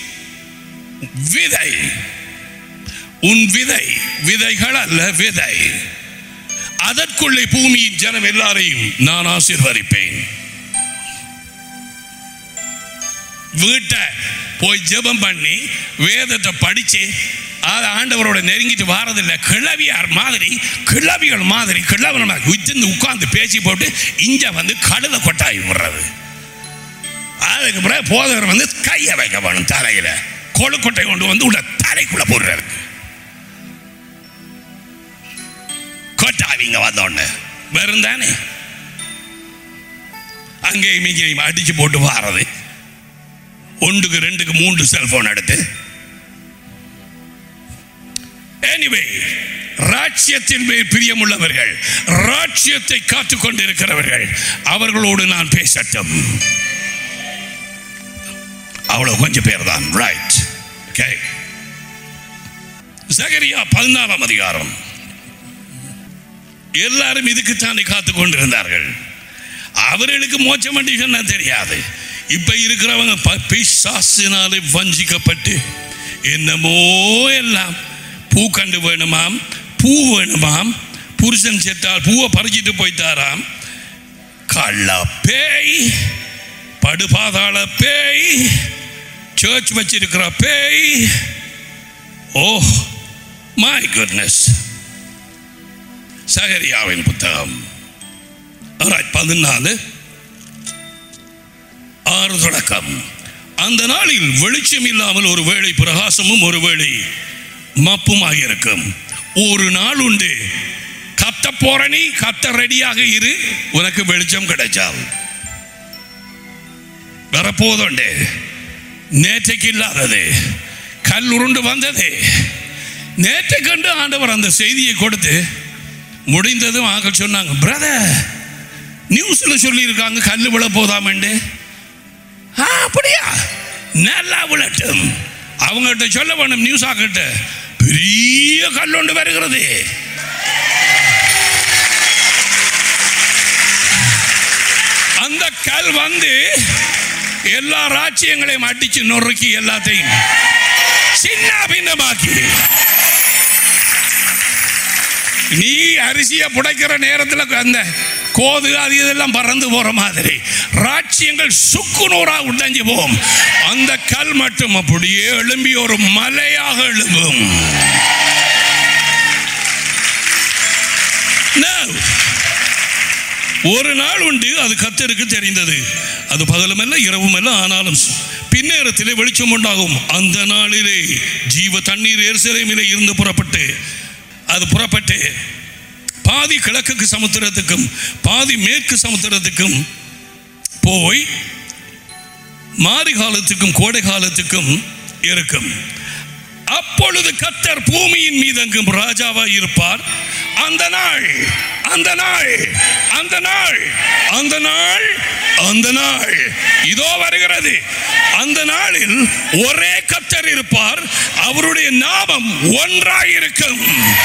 விதை உன் விதை விதைகள் அல்ல விதை அதற்குள்ளே பூமியின் ஜனம் எல்லாரையும் நான் ஆசீர்வதிப்பேன் வீட்டை போய் ஜெபம் பண்ணி வேதத்தை படிச்சு அது ஆண்டவரோட நெருங்கிட்டு வாரதில்லை கிழவியார் மாதிரி கிழவிகள் மாதிரி கிழவன உச்சிந்து உட்கார்ந்து பேசி போட்டு இங்க வந்து கழுத கொட்டாய் விடுறது அதுக்கு பிறகு போதவர் வந்து கையை வைக்க வேணும் தலையில கொழுக்கொட்டை கொண்டு வந்து உள்ள தலைக்குள்ள போடுறாரு கொட்டாவிங்க வந்தோடனே வெறும் தானே அங்கேயும் இங்கேயும் அடிச்சு போட்டு வாரது ஒன்றுக்கு ரெண்டுக்கு மூன்று செல்போன் எடுத்து எனிவே ராட்சியத்தின் மேல் பிரியமுள்ளவர்கள் ராட்சியத்தை காத்துக் கொண்டிருக்கிறவர்கள் அவர்களோடு நான் பேசட்டும் அவ்வளவு கொஞ்சம் பேர் தான் ரைட் ஓகே சகரியா பதினாலாம் அதிகாரம் எல்லாரும் இதுக்குத்தானே காத்து கொண்டிருந்தார்கள் அவர்களுக்கு மோட்சம் என்று சொன்னா தெரியாது இப்ப இருக்கிறவங்க ப- பிசாசினாலே வஞ்சிக்கப்பட்டு என்னமோ எல்லாம் பூ கண்டு வேணுமாம் பூ வேணுமாம் புருஷன் செத்தால் பூவை பறிச்சிட்டு போய்த்தாராம் கள்ள பேய் படுபாதாள பேய் சர்ச் வச்சிருக்கிற பேய் ஓ மை குட்னஸ் சகரியாவின் புத்தகம் ஆராய் பதினாலு ஆறு தொடக்கம் அந்த நாளில் வெளிச்சம் இல்லாமல் ஒரு வேளை பிரகாசமும் ஒரு வேளை மப்புமாக இருக்கும் ஒரு நாள் உண்டு கத்த போற நீ கத்த ரெடியாக இரு உனக்கு வெளிச்சம் கிடைச்சால் வரப்போதுண்டு நேற்றைக்கு இல்லாதது கல் உருண்டு வந்தது நேற்றை கண்டு ஆண்டவர் அந்த செய்தியை கொடுத்து முடிந்ததும் ஆக சொன்னாங்க பிரதர் நியூஸ்ல சொல்லியிருக்காங்க கல் விழ போதாமண்டு ஆ, அப்படியா நல்லா விழட்டும் அவங்ககிட்ட சொல்ல வேணும் நியூஸ் ஆக்கிட்ட பெரிய கல் ஒன்று வருகிறது அந்த கல் வந்து எல்லா ராஜ்யங்களையும் அடிச்சு நொறுக்கி எல்லாத்தையும் சின்ன பின்னமாக்கி நீ அரிசியை புடைக்கிற நேரத்தில் அந்த கோது அது இதெல்லாம் பறந்து போற மாதிரி ராட்சியங்கள் சுக்கு நூறா உடைஞ்சு போகும் அந்த கல் மட்டும் அப்படியே எழும்பி ஒரு மலையாக எழும்பும் No. ஒரு நாள் உண்டு அது கத்தருக்கு தெரிந்தது அது பகலுமல்ல இரவுமல்ல ஆனாலும் பின்னேரத்திலே வெளிச்சம் உண்டாகும் அந்த நாளிலே ஜீவ தண்ணீர் எருசலேமிலே இருந்து புறப்பட்டு அது புறப்பட்டு பாதி கிழக்குக்கு சமுத்திரத்துக்கும் பாதி மேற்கு சமுத்திரத்துக்கும் போய் மாரி காலத்துக்கும் கோடை காலத்துக்கும் இருக்கும் அப்பொழுது கத்தர் பூமியின் மீதெங்கும் ராஜாவாய் இருப்பார் அந்த நாள் அந்த நாள் அந்த நாள் அந்த நாள் அந்த நாள் இதோ வருகிறது அந்த நாளில் ஒரே கத்தர் இருப்பார் அவருடைய நாமம் ஒன்றாயிருக்கும்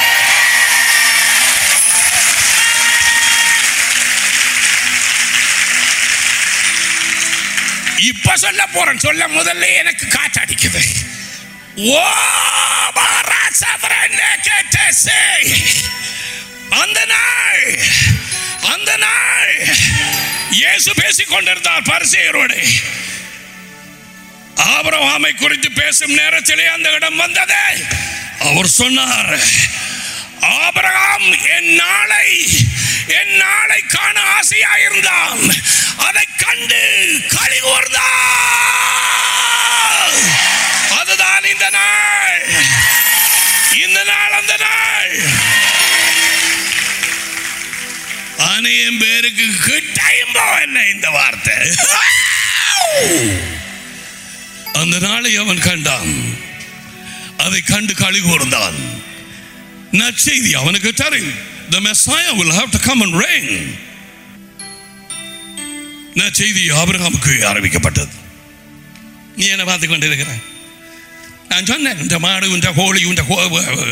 இப்ப சொல்ல போறேன் சொல்ல முதல்ல எனக்கு காற்றடிக்குது ஓ பாராசபரனே கேட்டேசே. அந்த நாள் அந்த நாள் இயேசு பேசிக் கொண்டிருந்தார் பரிசேயரோடு ஆபிரகாமை குறித்து பேசும் நேரத்திலே அந்த இடம் வந்தது அவர் சொன்னார் ஆபிரகாம் என் நாளை என் நாளை காண ஆசையாயிருந்தான் அதை கண்டு களி அதுதான் இந்த நாள் இந்த நாள் அந்த நாள் அநேகம் பேருக்கு கிட்டையும் போகல இந்த வார்த்தை அந்த நாளை அவன் கண்டான் அதை கண்டு களி கூர்ந்தான் நற்செய்தி அவனுக்கு தரும் the messiah will have to come and reign நற்செய்தி ஆபிரகாமுக்கு ஆரம்பிக்கப்பட்டது நீ என்ன பார்த்து கொண்டிருக்கிறாய் நான் சொன்னேன் இந்த மாடு இந்த கோழி இந்த கோ-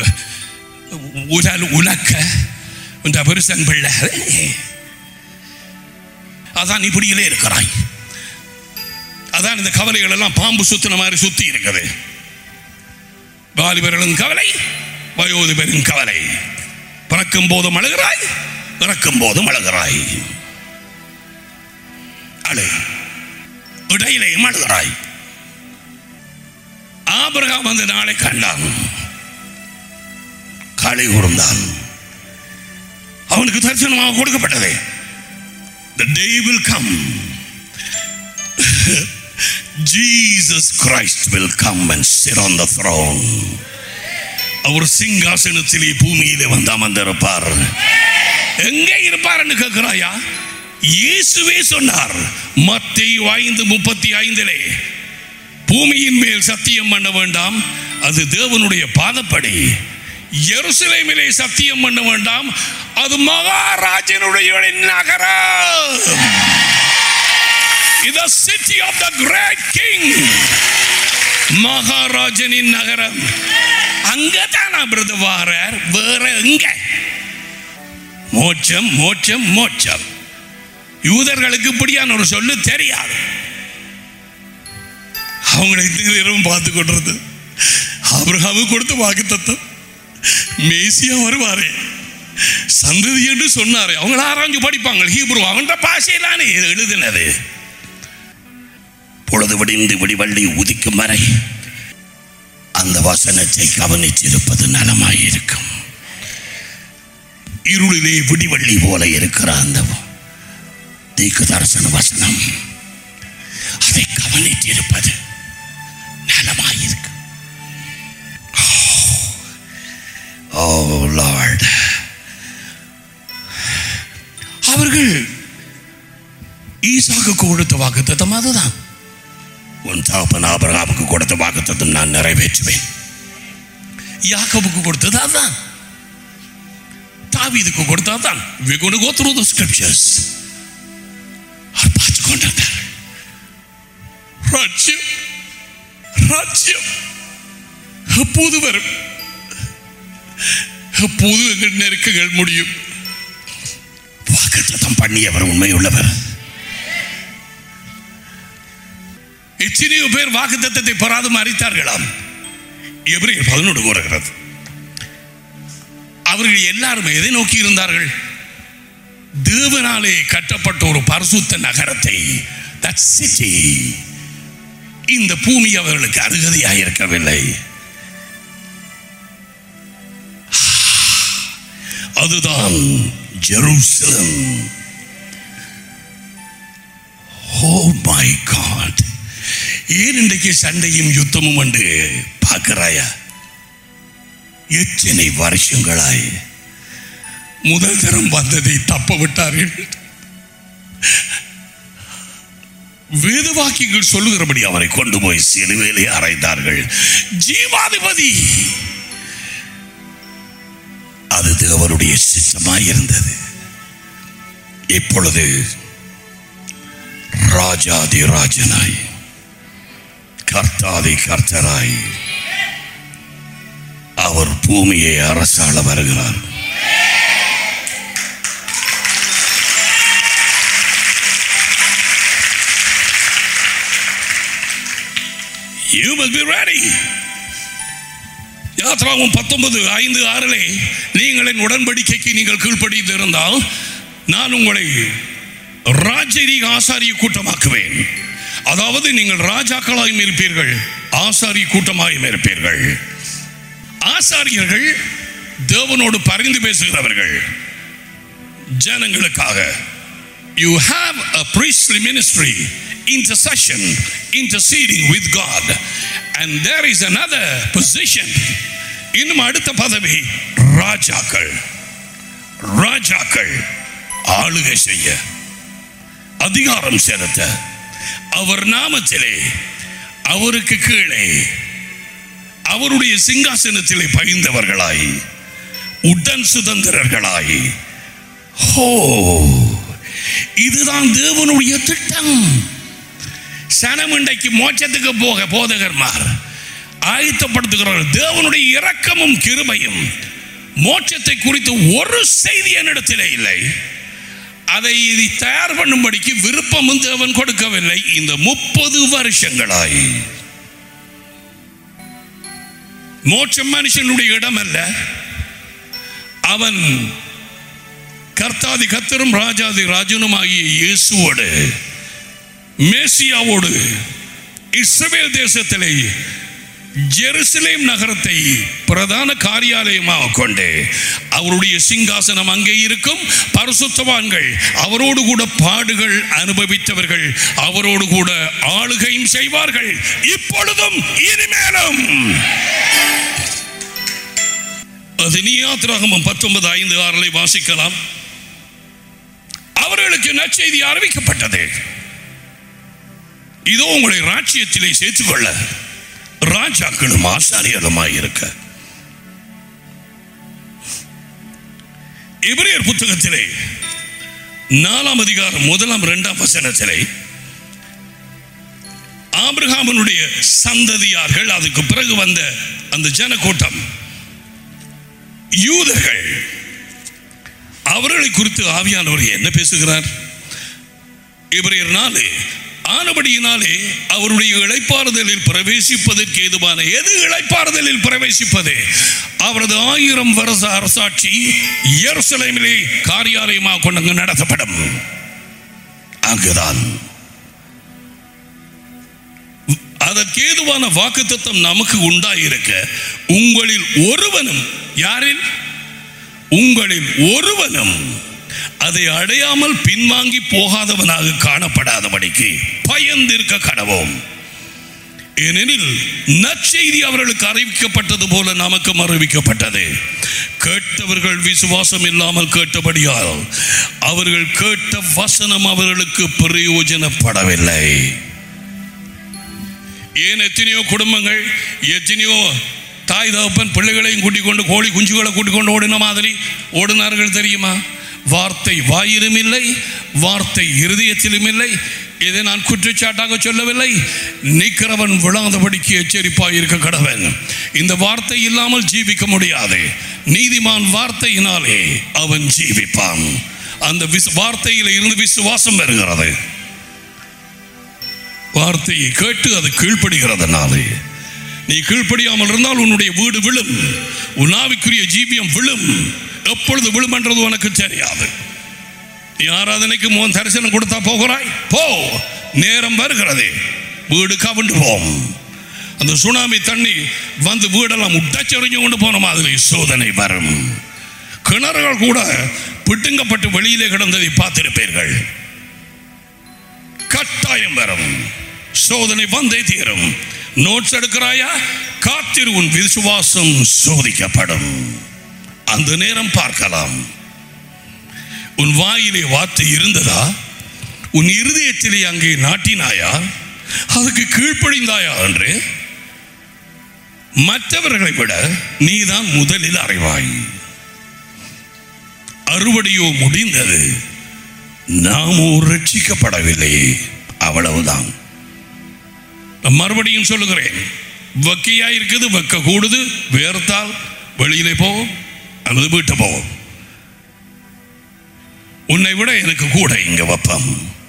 உடல் உலக்க இந்த பெருசன் பிள்ளை அதான் இப்படியிலே இருக்கிறாய் அதான் இந்த கவலைகள் எல்லாம் பாம்பு சுத்தின மாதிரி சுத்தி இருக்குது வாலிபர்களும் கவலை வயோதிபரின் கவலை பிறக்கும் போதும் அழுகிறாய் இறக்கும் போதும் அழுகிறாய் அழு இடையிலையும் அழுகிறாய் ஆபிரகாம் அந்த நாளை கண்டான் களி கூர்ந்தான் அவனுக்கு தரிசனமாக கொடுக்கப்பட்டது the day will come Jesus Christ will come and sit on the throne அவர் சிங்காசனத்திலே பூமியிலே வந்து அமர்ந்திருப்பார் எங்கே இருப்பார்னு கேட்கிறாயா இயேசுவே சொன்னார் மத்தேயு ஐந்து முப்பத்தி ஐந்திலே பூமியின் மேல் சத்தியம் பண்ண வேண்டாம் அது தேவனுடைய பாதப்படி எருசலேமிலே சத்தியம் பண்ண வேண்டாம் அது மகாராஜனுடைய நகரம் இது city of the great king மகாராஜனின் நகரம் அங்கதான் பிரது வாரார் வேற எங்க மோட்சம் மோட்சம் மோட்சம் யூதர்களுக்கு இப்படியான ஒரு சொல்லு தெரியாது அவங்களை இந்த நேரம் பார்த்து கொண்டிருந்தது ஆபிரகாமு கொடுத்த வாக்கு தத்தம் மேசியா வருவாரே சந்ததி என்று சொன்னாரே அவங்கள ஆராய்ஞ்சு படிப்பாங்க ஹீப்ரு அவன்கிட்ட பாஷையிலானே எழுதினது பொழுது விடிந்து விடிவள்ளி உதிக்கும் வரை அந்த வசனத்தை கவனித்திருப்பது நலமாயிருக்கும் இருளிலே விடிவள்ளி போல இருக்கிற அந்த தீக்கு தரிசன வசனம் அதை கவனித்திருப்பது நலமாயிருக்கும் ஓ லார்ட் அவர்கள் ஈசாக்கு கொடுத்த வாக்கு தத்தம் அதுதான் உன் தகப்பன் ஆபிரகாமுக்கு கொடுத்த வாக்குத்தத்தம் நான் நிறைவேற்றுவேன் யாக்கோபுக்கு கொடுத்தது அதுதான் தாவீதுக்கு கொடுத்தது தான் we going to go through the scriptures அவர் பார்த்து கொண்டிருந்தார் ராஜ்யம் ராஜ்யம் எப்போது வரும் எப்போது எங்கள் நெருக்கங்கள் முடியும் வாக்குத்தத்தம் பண்ணியவர் உண்மையுள்ளவர் எத்தனையோ பேர் வாக்கு தத்தத்தை பெறாது மறித்தார்களாம் எபிரேயர் பதினொன்று கூறுகிறது அவர்கள் எல்லாருமே எதை நோக்கி இருந்தார்கள் தேவனாலே கட்டப்பட்ட ஒரு பரிசுத்த நகரத்தை that city இந்த பூமி அவர்களுக்கு அருகதையாக இருக்கவில்லை அதுதான் ஜெருசலம் ஓ மை காட் ஏன் இன்றைக்கு சண்டையும் யுத்தமும் உண்டு பார்க்கிறாயா எத்தனை வருஷங்களாய் முதல் தரம் வந்ததை தப்ப விட்டார்கள் வேதவாக்கியங்கள் சொல்லுகிறபடி அவரை கொண்டு போய் சிலுவையிலே அறைந்தார்கள் ஜீவாதிபதி அது தேவனுடைய சித்தமாயிருந்தது இப்பொழுது ராஜாதி ராஜனாய் கர்த்தாதி கர்த்தராய் அவர் பூமியை அரசாள வருகிறார் You must be ready. யாத்ராவும் பத்தொன்பது ஐந்து ஆறிலே நீங்கள் என் உடன்படிக்கைக்கு நீங்கள் கீழ்ப்படிந்து இருந்தால் நான் உங்களை ராஜரீக ஆசாரிய கூட்டமாக்குவேன் அதாவது நீங்கள் ராஜாக்களாயும் இருப்பீர்கள் ஆசாரிய கூட்டமாயும் இருப்பீர்கள் ஆசாரியர்கள் தேவனோடு பரிந்து பேசுகிறவர்கள் ஜனங்களுக்காக you have a priestly ministry intercession interceding with god and there is another position இன்னும் அடுத்த பதவி ராஜாக்கள் ராஜாக்கள் ஆளுகை செய்ய அதிகாரம் செலுத்த அவர் நாமத்திலே அவருக்கு கீழே அவருடைய சிங்காசனத்திலே பகிர்ந்தவர்களாய் உடன் சுதந்திரர்களாய் ஹோ இதுதான் தேவனுடைய திட்டம் சனம் இன்றைக்கு மோட்சத்துக்கு போக போதகர்மார் ஆயத்தப்படுத்துகிறார்கள் தேவனுடைய இரக்கமும் கிருபையும் மோட்சத்தை குறித்து ஒரு செய்தி என்னிடத்திலே இல்லை அதை இதை தயார் பண்ணும்படிக்கு விருப்பமும் தேவன் கொடுக்கவில்லை இந்த முப்பது வருஷங்களாய் மோட்சம் மனுஷனுடைய இடம் அல்ல அவன் கர்த்தாதி கத்தரும் ராஜாதி ராஜனுமாகிய இயேசுவோடு மேசியாவோடு இஸ்ரவேல் தேசத்திலே ஜெருசலேம் நகரத்தை பிரதான காரியாலயமாக கொண்டு அவருடைய சிங்காசனம் அங்கே இருக்கும் பரிசுத்தவான்கள் அவரோடு கூட பாடுகள் அனுபவித்தவர்கள் அவரோடு கூட ஆளுகையும் செய்வார்கள் இப்பொழுதும் இனிமேலும் அது நீயாத்திராகமம் பத்தொன்பது ஐந்து ஆறிலே வாசிக்கலாம் அவர்களுக்கு நற்செய்தி அறிவிக்கப்பட்டது இதோ உங்களை ராஜ்யத்திலே சேர்த்துக்கொள்ள ராஜாக்களும் ஆசாரியருமாய் இருக்க எபிரேயர் புத்தகத்திலே நாலாம் அதிகாரம் முதலாம் இரண்டாம் வசனத்திலே ஆபிரகாமனுடைய சந்ததியார்கள் அதுக்கு பிறகு வந்த அந்த ஜனக்கூட்டம் யூதர்கள் அவர்களை குறித்து ஆவியானவர் என்ன பேசுகிறார் இவரையர் நாலு ஆனபடியினாலே அவருடைய இளைப்பாறுதலில் பிரவேசிப்பதற்கு ஏதுவான எது இளைப்பாறுதலில் பிரவேசிப்பது அவரது ஆயிரம் வருஷ அரசாட்சி எருசலேமிலே காரியாலயமாக கொண்டு நடத்தப்படும் அங்குதான் அதற்கு ஏதுவான வாக்குத்தத்தம் நமக்கு உண்டாயிருக்க உங்களில் ஒருவனும் யாரில் உங்களில் ஒருவனும் அதை அடையாமல் பின்வாங்கி போகாதவனாக காணப்படாதபடிக்கு பயந்திருக்க கடவோம் ஏனெனில் நற்செய்தி அவர்களுக்கு அறிவிக்கப்பட்டது போல நமக்கும் அறிவிக்கப்பட்டது கேட்டவர்கள் விசுவாசம் இல்லாமல் கேட்டபடியால் அவர்கள் கேட்ட வசனம் அவர்களுக்கு பிரயோஜனப்படவில்லை ஏன் எத்தனையோ குடும்பங்கள் எத்தனையோ தாய் தகப்பன் பிள்ளைகளையும் கூட்டிக் கொண்டு கோழி குஞ்சுகளை கூட்டிக் கொண்டு ஓடின மாதிரி ஓடினார்கள் தெரியுமா வார்த்தை வாயிலும் இல்லை வார்த்தை இருதயத்திலும் இல்லை இதை நான் குற்றச்சாட்டாக சொல்லவில்லை நிற்கிறவன் விழாதபடிக்கு எச்சரிப்பாய் இருக்க கடவன் இந்த வார்த்தை இல்லாமல் ஜீவிக்க முடியாது நீதிமான் வார்த்தையினாலே அவன் ஜீவிப்பான் அந்த விசு வார்த்தையில இருந்து விசுவாசம் வருகிறது வார்த்தையை கேட்டு அது கீழ்ப்படுகிறதுனாலே நீ கீழ்ப்படியாமல் இருந்தால் உன்னுடைய வீடு விழும் உன் ஆவிக்குரிய ஜீவியம் விழும் எப்பொழுது விழும் என்றது உனக்கு தெரியாது நீ ஆராதனைக்கு மோன் தரிசனம் கொடுத்தா போகிறாய் போ நேரம் வருகிறது வீடு கவிண்டு போம் அந்த சுனாமி தண்ணி வந்து வீடெல்லாம் உட்டச்செறிஞ்சு கொண்டு போன மாதிரி சோதனை வரும் கிணறுகள் கூட பிட்டுங்கப்பட்டு வெளியிலே கிடந்ததை பார்த்திருப்பீர்கள் கட்டாயம் வரும் சோதனை வந்தே தீரும் நோட்ஸ் எடுக்கிறாயா காத்திரு உன் விசுவாசம் சோதிக்கப்படும் அந்த நேரம் பார்க்கலாம் உன் வாயிலே வார்த்தை இருந்ததா உன் இருதயத்திலே அங்கே நாட்டினாயா அதுக்கு கீழ்ப்படிந்தாயா என்று மற்றவர்களை விட நீதான் முதலில் அறிவாய் அறுவடையோ முடிந்தது நாமோ ரட்சிக்கப்படவில்லையே அவ்வளவுதான் நான் மறுபடியும் சொல்லுகிறேன் வக்கியா இருக்குது வக்க கூடுது வேர்த்தால் வெளியிலே போ அல்லது வீட்டு போ உன்னை விட எனக்கு கூட இங்க வெப்பம்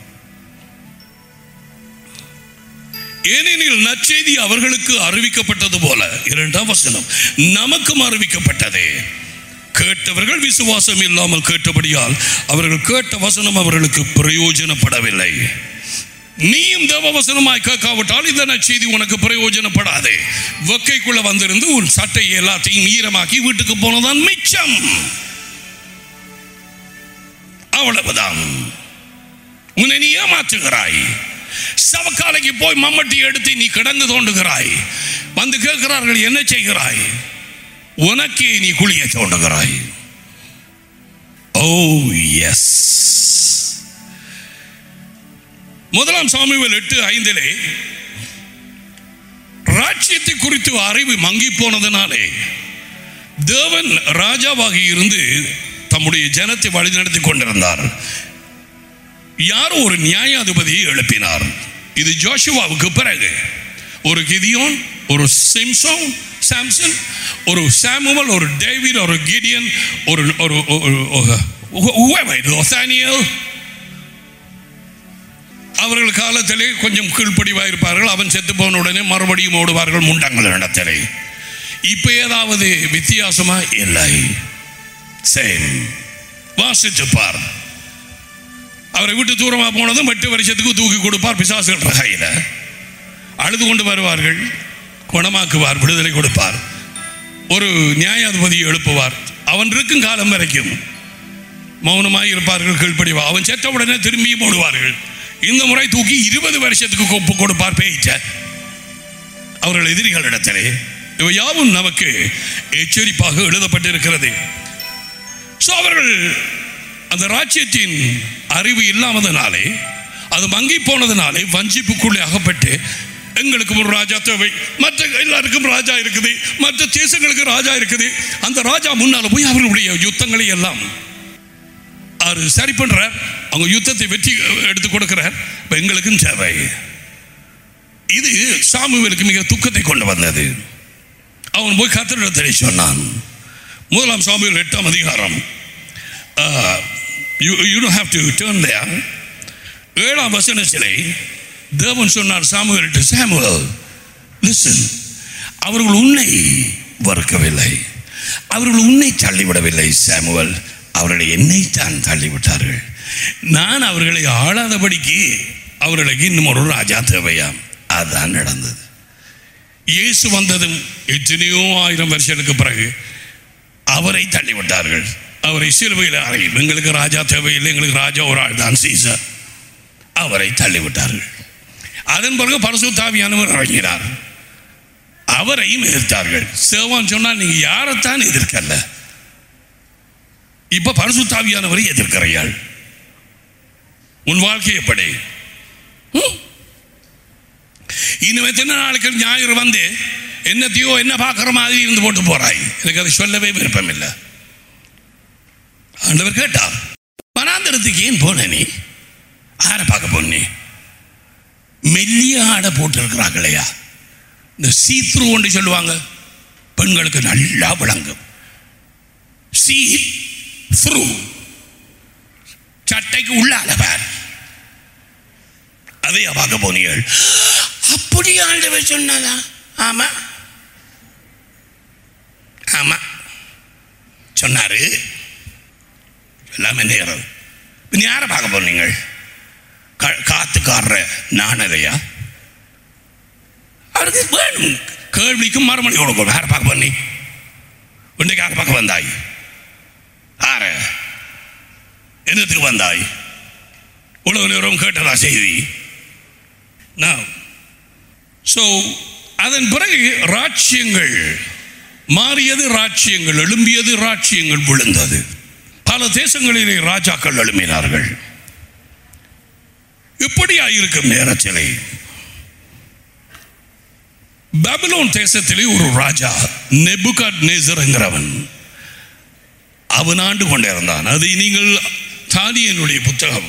ஏனெனில் நற்செய்தி அவர்களுக்கு அறிவிக்கப்பட்டது போல இரண்டாம் வசனம் நமக்கும் அறிவிக்கப்பட்டதே கேட்டவர்கள் விசுவாசம் இல்லாமல் கேட்டபடியால் அவர்கள் கேட்ட வசனம் அவர்களுக்கு பிரயோஜனப்படவில்லை நீயும் தேவ வசனமாய் கேட்காவிட்டால் இந்த நற்செய்தி உனக்கு பிரயோஜனப்படாது வெக்கைக்குள்ள வந்திருந்து உன் சட்டை எல்லாத்தையும் ஈரமாக்கி வீட்டுக்கு போனதான் மிச்சம் அவ்வளவுதான் உன்னை நீ ஏமாற்றுகிறாய் சவக்காலைக்கு போய் மம்மட்டி எடுத்து நீ கிடந்து தோண்டுகிறாய் வந்து கேட்கிறார்கள் என்ன செய்கிறாய் உனக்கே நீ குழிய தோண்டுகிறாய் ஓ எஸ் முதலாம் சாமுவேல் எட்டு ஐந்திலே ராஜ்யத்தை குறித்து அறிவு மங்கி போனதனாலே தேவன் ராஜாவாகி இருந்து தம்முடைய ஜனத்தை வழிநடத்தி கொண்டிருந்தார் யாரோ ஒரு நியாயாதிபதியை எழுப்பினார் இது ஜோஷுவாவுக்கு பிறகு ஒரு கிதியோன் ஒரு சிம்சோன் சாம்சன் ஒரு சாமுவல் ஒரு டேவிட் ஒரு கிடியன் ஒரு ஒரு ஒரு- ஒரு- whoever it was, Nathaniel. அவர்கள் காலத்திலே கொஞ்சம் கீழ்ப்படிவாக இருப்பார்கள் அவன் செத்து போன உடனே மறுபடியும் ஓடுவார்கள் முண்டங்கள் இடத்திலே இப்ப ஏதாவது வித்தியாசமா இல்லை சேம் வாசித்து பார் அவரை விட்டு தூரமா போனதும் எட்டு வருஷத்துக்கு தூக்கி கொடுப்பார் பிசாசுகள் கையில அழுது கொண்டு வருவார்கள் குணமாக்குவார் விடுதலை கொடுப்பார் ஒரு நியாயாதிபதியை எழுப்புவார் அவன் இருக்கும் காலம் வரைக்கும் மௌனமாய் இருப்பார்கள் கீழ்ப்படிவா அவன் செத்த உடனே திரும்பியும் ஓடுவார்கள் இந்த முறை தூக்கி இருபது வருஷத்துக்கு கொப்பு கொடுப்பார் பேய்ச்ச அவர்கள் எதிரிகளிடத்திலே இவை யாவும் நமக்கு எச்சரிப்பாக எழுதப்பட்டிருக்கிறது ஸோ அவர்கள் அந்த ராஜ்யத்தின் அறிவு இல்லாதனாலே அது மங்கி போனதுனாலே வஞ்சிப்புக்குள்ளே அகப்பட்டு எங்களுக்கு ஒரு ராஜா தேவை மற்ற எல்லாருக்கும் ராஜா இருக்குது மற்ற தேசங்களுக்கு ராஜா இருக்குது அந்த ராஜா முன்னால போய் அவர்களுடைய யுத்தங்களை எல்லாம் அவர் சரி பண்றார் அவங்க யுத்தத்தை வெற்றி எடுத்து கொடுக்கிறார் இப்ப எங்களுக்கும் தேவை இது சாமுவேலுக்கு மிக துக்கத்தை கொண்டு வந்தது அவன் போய் கத்திரிடத்திலே சொன்னான் முதலாம் சாமுவேல் எட்டாம் அதிகாரம் you you don't have to turn there ஏழாம் வசனத்திலே தேவன் சொன்னார் சாமுவேல்கிட்ட சாமுவேல் லிசன் அவர்கள் உன்னை வறுக்கவில்லை அவர்கள் உன்னை தள்ளிவிடவில்லை சாமுவேல் அவர்களை என்னைத்தான் தள்ளிவிட்டார்கள் நான் அவர்களை ஆளாதபடிக்கு அவர்களுக்கு இன்னும் ஒரு ராஜா தேவையாம் அதுதான் நடந்தது இயேசு வந்ததும் எத்தனையோ ஆயிரம் வருஷத்துக்கு பிறகு அவரை தள்ளிவிட்டார்கள் அவரை சிலுவையில் அறையும் எங்களுக்கு ராஜா தேவையில்லை எங்களுக்கு ராஜா ஒரு ஆள் தான் சீசர் அவரை தள்ளிவிட்டார்கள் அதன் பிறகு பரசுத்தாவியானவர் இறங்கினார் அவரையும் எதிர்த்தார்கள் சேவான் சொன்னால் நீங்க யாரைத்தான் எதிர்க்கல இப்ப பரசுத்தாவியானவரை எதிர்க்கிறையாள் உன் வாழ்க்கை எப்படி ம்? இன்னும் எத்தனை நாளுக்கு ஞாயிறு வந்து என்னத்தையோ என்ன பார்க்குற மாதிரி இருந்து போட்டு போறாய் எனக்கு அதை சொல்லவே விருப்பம் இல்லை ஆண்டவர் கேட்டார் வனாந்தரத்துக்கு ஏன் போன நீ ஆரை பார்க்க போன நீ மெல்லிய ஆடை போட்டிருக்கிறாங்களையா இந்த சீத்ரு ஒன்று சொல்லுவாங்க பெண்களுக்கு நல்லா விளங்கும் சீ த்ரூ சட்டைக்கு உள்ளால பார் அதையா பார்க்க போனீர்கள் அப்படி ஆண்டவர் சொன்னதா ஆமா ஆமா சொன்னாரு எல்லாமே நேரம் நீ யாரை பார்க்க போனீங்க கா- காத்துக்காரர நானதையா அவருக்கு வேணும் கேள்விக்கும் மறுமொழி கொடுக்கணும் யாரை பார்க்க பண்ணி உன்னைக்கு யாரை பார்க்க வந்தாய் யார என்னத்துக்கு வந்தாய் உலக நேரம் கேட்டதா செய்தி நான் ஸோ அதன் பிறகு ராட்சியங்கள் மாறியது ராட்சியங்கள் எழும்பியது ராட்சியங்கள் விழுந்தது பல தேசங்களிலே ராஜாக்கள் எழும்பினார்கள் இப்படியா இருக்கும் நேரத்திலே பாபிலோன் தேசத்திலே ஒரு ராஜா நெபுகாட் நேசருங்கிறவன் அவன் ஆண்டு கொண்டிருந்தான் அதை நீங்கள் தானியனுடைய புத்தகம்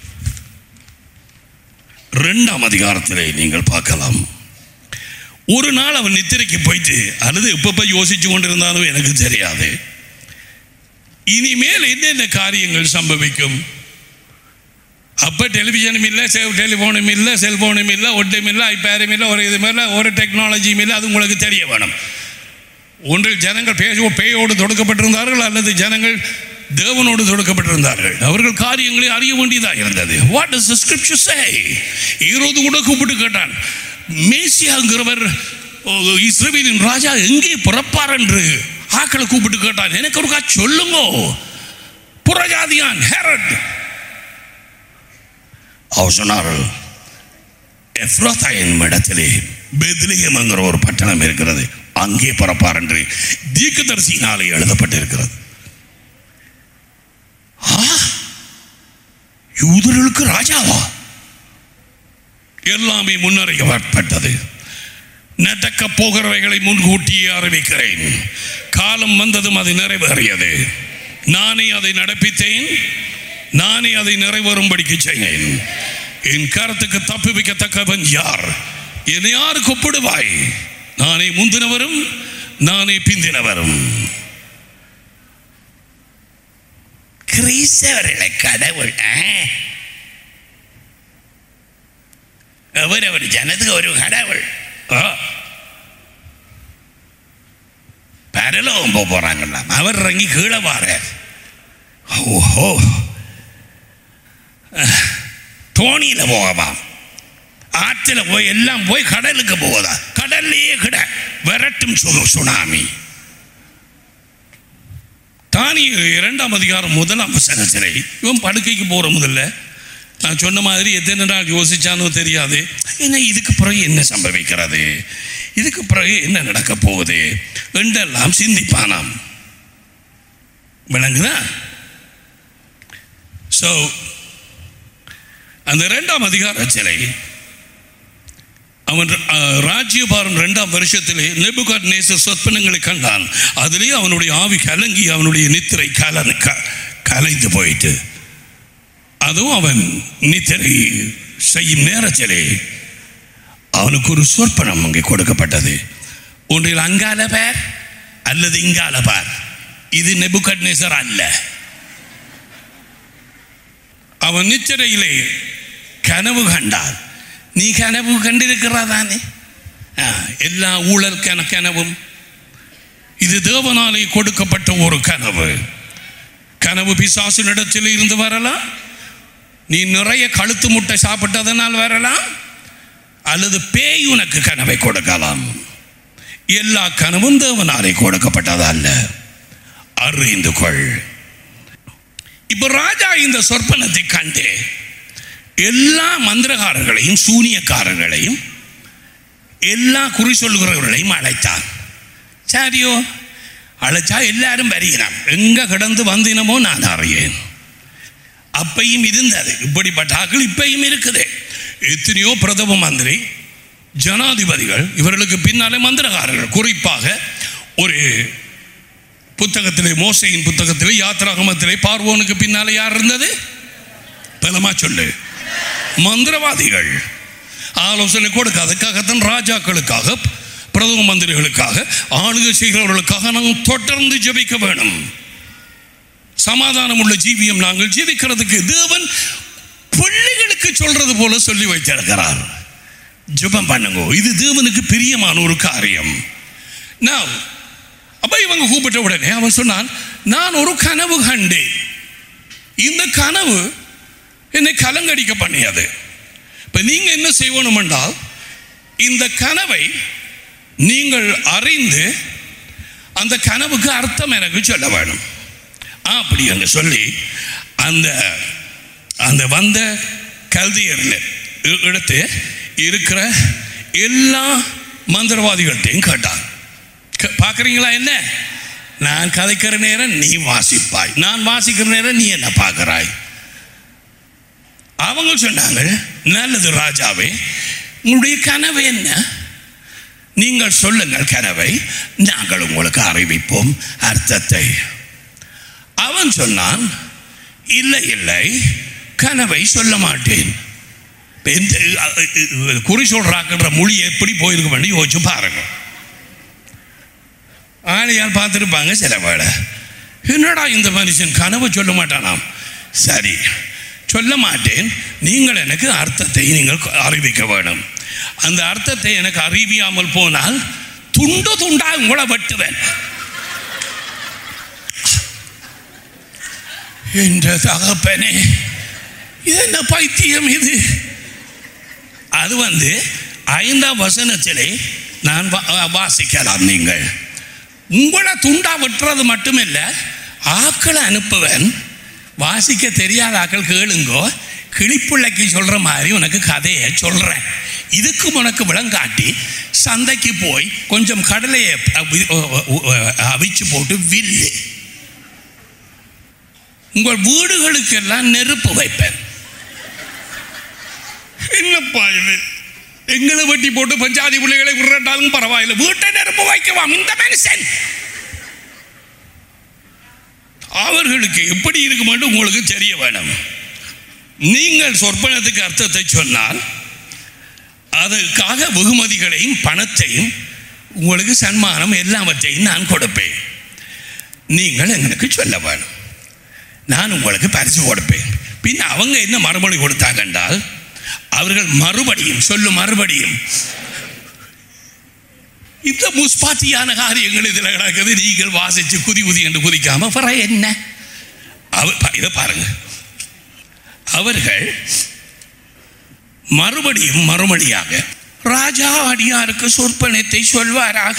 ரெண்டாம் அதிகாரத்திலே நீங்கள் பார்க்கலாம் ஒரு நாள் அவன் நித்திரைக்கு போயிட்டு அல்லது எப்பப்ப யோசிச்சு கொண்டிருந்தாலும் எனக்கு தெரியாது இனிமேல் என்னென்ன காரியங்கள் சம்பவிக்கும் அப்போ டெலிவிஷனும் இல்லை டெலிஃபோனும் இல்லை செல்போனும் இல்லை ஒட்டும் இல்லை ஐபேரும் இல்லை ஒரு இது இல்லை ஒரு டெக்னாலஜியும் இல்லை அது உங்களுக்கு தெரிய வேணும் ஒன்றில் ஜனங்கள் பேச பேயோடு தொடுக்கப்பட்டிருந்தார்கள் அல்லது ஜனங்கள் தேவனோடு தொடுக்கப்பட்டிருந்தார்கள் அவர்கள் காரியங்களை அறிய வேண்டியதாக இருந்தது what is the scripture say ஈரோது கூட கூப்பிட்டு கேட்டான் மேசியாங்கிறவர் ஓ, இஸ்ரவேலின் ராஜா எங்கே பிறப்பார் என்று ஆக்களை கூப்பிட்டு கேட்டான் எனக்கு ஒருக்கா சொல்லுங்க புறஜாதியான் ஹெரட் அவர் சொன்னார்கள் எஃப்ராத்தா என்னும் இடத்திலே பெத்லேயம்ங்கிற ஒரு பட்டணம் இருக்கிறது அங்கே பிறப்பார் என்று தீர்க்கதரிசியினாலே எழுதப்பட்டிருக்கிறது ஆ, யூதர்களுக்கு ராஜாவா எல்லாமே முன்னறியப்பட்டது நடக்க போகிறவைகளை முன்கூட்டியே அறிவிக்கிறேன் காலம் வந்ததும் அது நிறைவேறியது நானே அதை நடப்பித்தேன் நானே அதை நிறைவேறும்படிக்கு செய்தேன் என் கருத்துக்கு தப்புவிக்கத்தக்கவன் யார் என்னை யார் கூப்பிடுவாய் நானே முந்தினவரும் நானே பிந்தினவரும் கிறிஸ்தவர்களை கடவுள் ஆ? അവരവർ ജനതക്ക് ഒരു കടവുൾ ആ പരലോകം പോ പോറാங்கல்ல அவர் இறங்கி கீழே வார ஓஹோ தோணியில் போகவாம் ஆற்றுல போய் எல்லாம் போய் கடலுக்கு போகுதா கடல்லையே கிட விரட்டும் சு- சுனாமி தானி இரண்டாம் அதிகாரம் முதலாம் வசனத்திலே இவன் படுக்கைக்கு போற முதல்ல நான் சொன்ன மாதிரி எத்தனை நாள் யோசிச்சானோ தெரியாது என்ன இதுக்கு பிறகு என்ன சம்பவிக்கிறது இதுக்கு பிறகு என்ன நடக்க போகுது என்றெல்லாம் சிந்திப்பானாம் விளங்குதா ஸோ அந்த இரண்டாம் அதிகாரத்திலே அவன் அஹ், ராஜ்யபாரம் இரண்டாம் வருஷத்திலே நெபுகாட் நேச சொற்பனங்களை கண்டான் அதிலே அவனுடைய ஆவி கலங்கி அவனுடைய நித்திரை கலன் க- கலைந்து போயிட்டு அதுவும் அவன் நித்திரை செய்யும் நேரத்திலே அவனுக்கு ஒரு சொற்பனம் அங்கே கொடுக்கப்பட்டது ஒன்றில் அங்கால பேர் அல்லது இங்கால பார் இது நெபுகட்நேசர் அல்ல அவன் நித்திரையிலே கனவு கண்டார் நீ கனவு கண்டிருக்கிறதானே ஆ, எல்லா ஊழல் கன கனவும் இது தேவனாலே கொடுக்கப்பட்ட ஒரு கனவு கனவு பிசாசினிடத்தில் இருந்து வரலாம் நீ நிறைய கழுத்து முட்டை சாப்பிட்டதனால் வரலாம் அல்லது பேய் உனக்கு கனவை கொடுக்கலாம் எல்லா கனவும் தேவனாலே கொடுக்கப்பட்டதல்ல அறிந்து கொள் இப்ப ராஜா இந்த சொற்பனத்தை கண்டு எல்லா மந்திரகாரர்களையும் சூனியக்காரர்களையும் எல்லா குறி சொல்கிறவர்களையும் அழைத்தான் சரியோ அழைச்சா எல்லாரும் வருகிறான் எங்க கிடந்து வந்தினமோ நான் அறியேன் அப்பையும் இருந்தது இப்படிப்பட்ட ஆக்கள் இப்பையும் இருக்குது எத்தனையோ பிரதம மந்திரி ஜனாதிபதிகள் இவர்களுக்கு பின்னாலே மந்திரகாரர்கள் குறிப்பாக ஒரு புத்தகத்திலே மோசையின் புத்தகத்திலே யாத்ராகமத்திலே பார்வோனுக்கு பின்னாலே யார் இருந்தது பலமா சொல்லு மந்திரவாதிகள் ஆலோசனை கொடுக்க அதுக்காகத்தான் ராஜாக்களுக்காக பிரதம மந்திரிகளுக்காக ஆளுகை செய்கிறவர்களுக்காக நாங்கள் தொடர்ந்து ஜெபிக்க வேணும் சமாதானம் உள்ள ஜீவியம் நாங்கள் ஜீவிக்கிறதுக்கு தேவன் பிள்ளைகளுக்கு சொல்றது போல சொல்லி வைத்திருக்கிறார் ஜெபம் பண்ணுங்க இது தேவனுக்கு பிரியமான ஒரு காரியம் நான் அப்ப இவங்க கூப்பிட்ட உடனே அவன் சொன்னான் நான் ஒரு கனவு கண்டேன் இந்த கனவு என்னை கலங்கடிக்க பண்ணியது இப்ப நீங்க என்ன செய்யணும் என்றால் இந்த கனவை நீங்கள் அறிந்து அந்த கனவுக்கு அர்த்தம் எனக்கு சொல்ல வேணும் ஆ, அப்படி என்று சொல்லி அந்த அந்த வந்த கல்தியரில் எடுத்து இருக்கிற எல்லா மந்திரவாதிகள்கிட்டையும் கேட்டான் க- பார்க்கறீங்களா என்ன நான் கதைக்கிற நேரம் நீ வாசிப்பாய் நான் வாசிக்கிற நேரம் நீ என்ன பார்க்கறாய் அவங்க சொன்னாங்க நல்லது ராஜாவே உங்களுடைய கனவு என்ன நீங்கள் சொல்லுங்கள் கனவை நாங்கள் உங்களுக்கு அறிவிப்போம் அர்த்தத்தை அவன் சொன்னான் இல்லை இல்லை கனவை சொல்ல மாட்டேன் இப்ப எந்த அ, அ, அ, குறி சொல்றாக்குன்ற மொழி எப்படி போயிருக்க வேண்டி யோசிச்சு பாருங்க ஆளையால் பார்த்துருப்பாங்க சில வேளை என்னடா இந்த மனுஷன் கனவு சொல்ல மாட்டானாம் சரி சொல்ல மாட்டேன் நீங்கள் எனக்கு அர்த்தத்தை நீங்கள் அறிவிக்க வேணும் அந்த அர்த்தத்தை எனக்கு அறிவியாமல் போனால் துண்டு துண்டா உங்களை வெட்டுவேன் என்ற தகப்பனே இது என்ன பைத்தியம் இது அது வந்து ஐந்தாம் வசனத்திலே நான் வா- வாசிக்கலாம் நீங்கள் உங்களை துண்டா வெட்டுறது மட்டுமில்ல ஆக்களை அனுப்புவேன் வாசிக்க தெரியாத ஆக்கள் கேளுங்கோ கிளிப்பிள்ளைக்கு சொல்ற மாதிரி உனக்கு கதையை சொல்றேன் இதுக்கு உனக்கு விளங்காட்டி சந்தைக்கு போய் கொஞ்சம் கடலையை அவி- அவிச்சு போட்டு வில்லு உங்கள் வீடுகளுக்கெல்லாம் நெருப்பு வைப்பேன் என்னப்பா இது எங்களை வெட்டி போட்டு பஞ்சாதி பிள்ளைகளை விரட்டாலும் பரவாயில்லை வீட்டை நெருப்பு வைக்கலாம் இந்த மனுஷன் அவர்களுக்கு எப்படி இருக்குமென்று உங்களுக்கு தெரிய வேணும் நீங்கள் சொற்பனத்துக்கு அர்த்தத்தை சொன்னால் அதற்காக வெகுமதிகளையும் பணத்தையும் உங்களுக்கு சன்மானம் எல்லாவற்றையும் நான் கொடுப்பேன் நீங்கள் எங்களுக்கு சொல்ல வேணும் நான் உங்களுக்கு பரிசு கொடுப்பேன் பின் அவங்க என்ன மறுமொழி கொடுத்தாங்க என்றால் அவர்கள் மறுபடியும் சொல்லும் மறுபடியும் இந்த முஸ்பாத்தியான காரியங்கள் இதில் கிடக்குது நீங்கள் வாசிச்சு குதி குதி என்று குதிக்காம பிற என்ன அவ- பா- இதை பாருங்க அவர்கள் மறுபடியும் மறுமொழியாக ராஜா அடியாருக்கு சொற்பனத்தை சொல்வாராக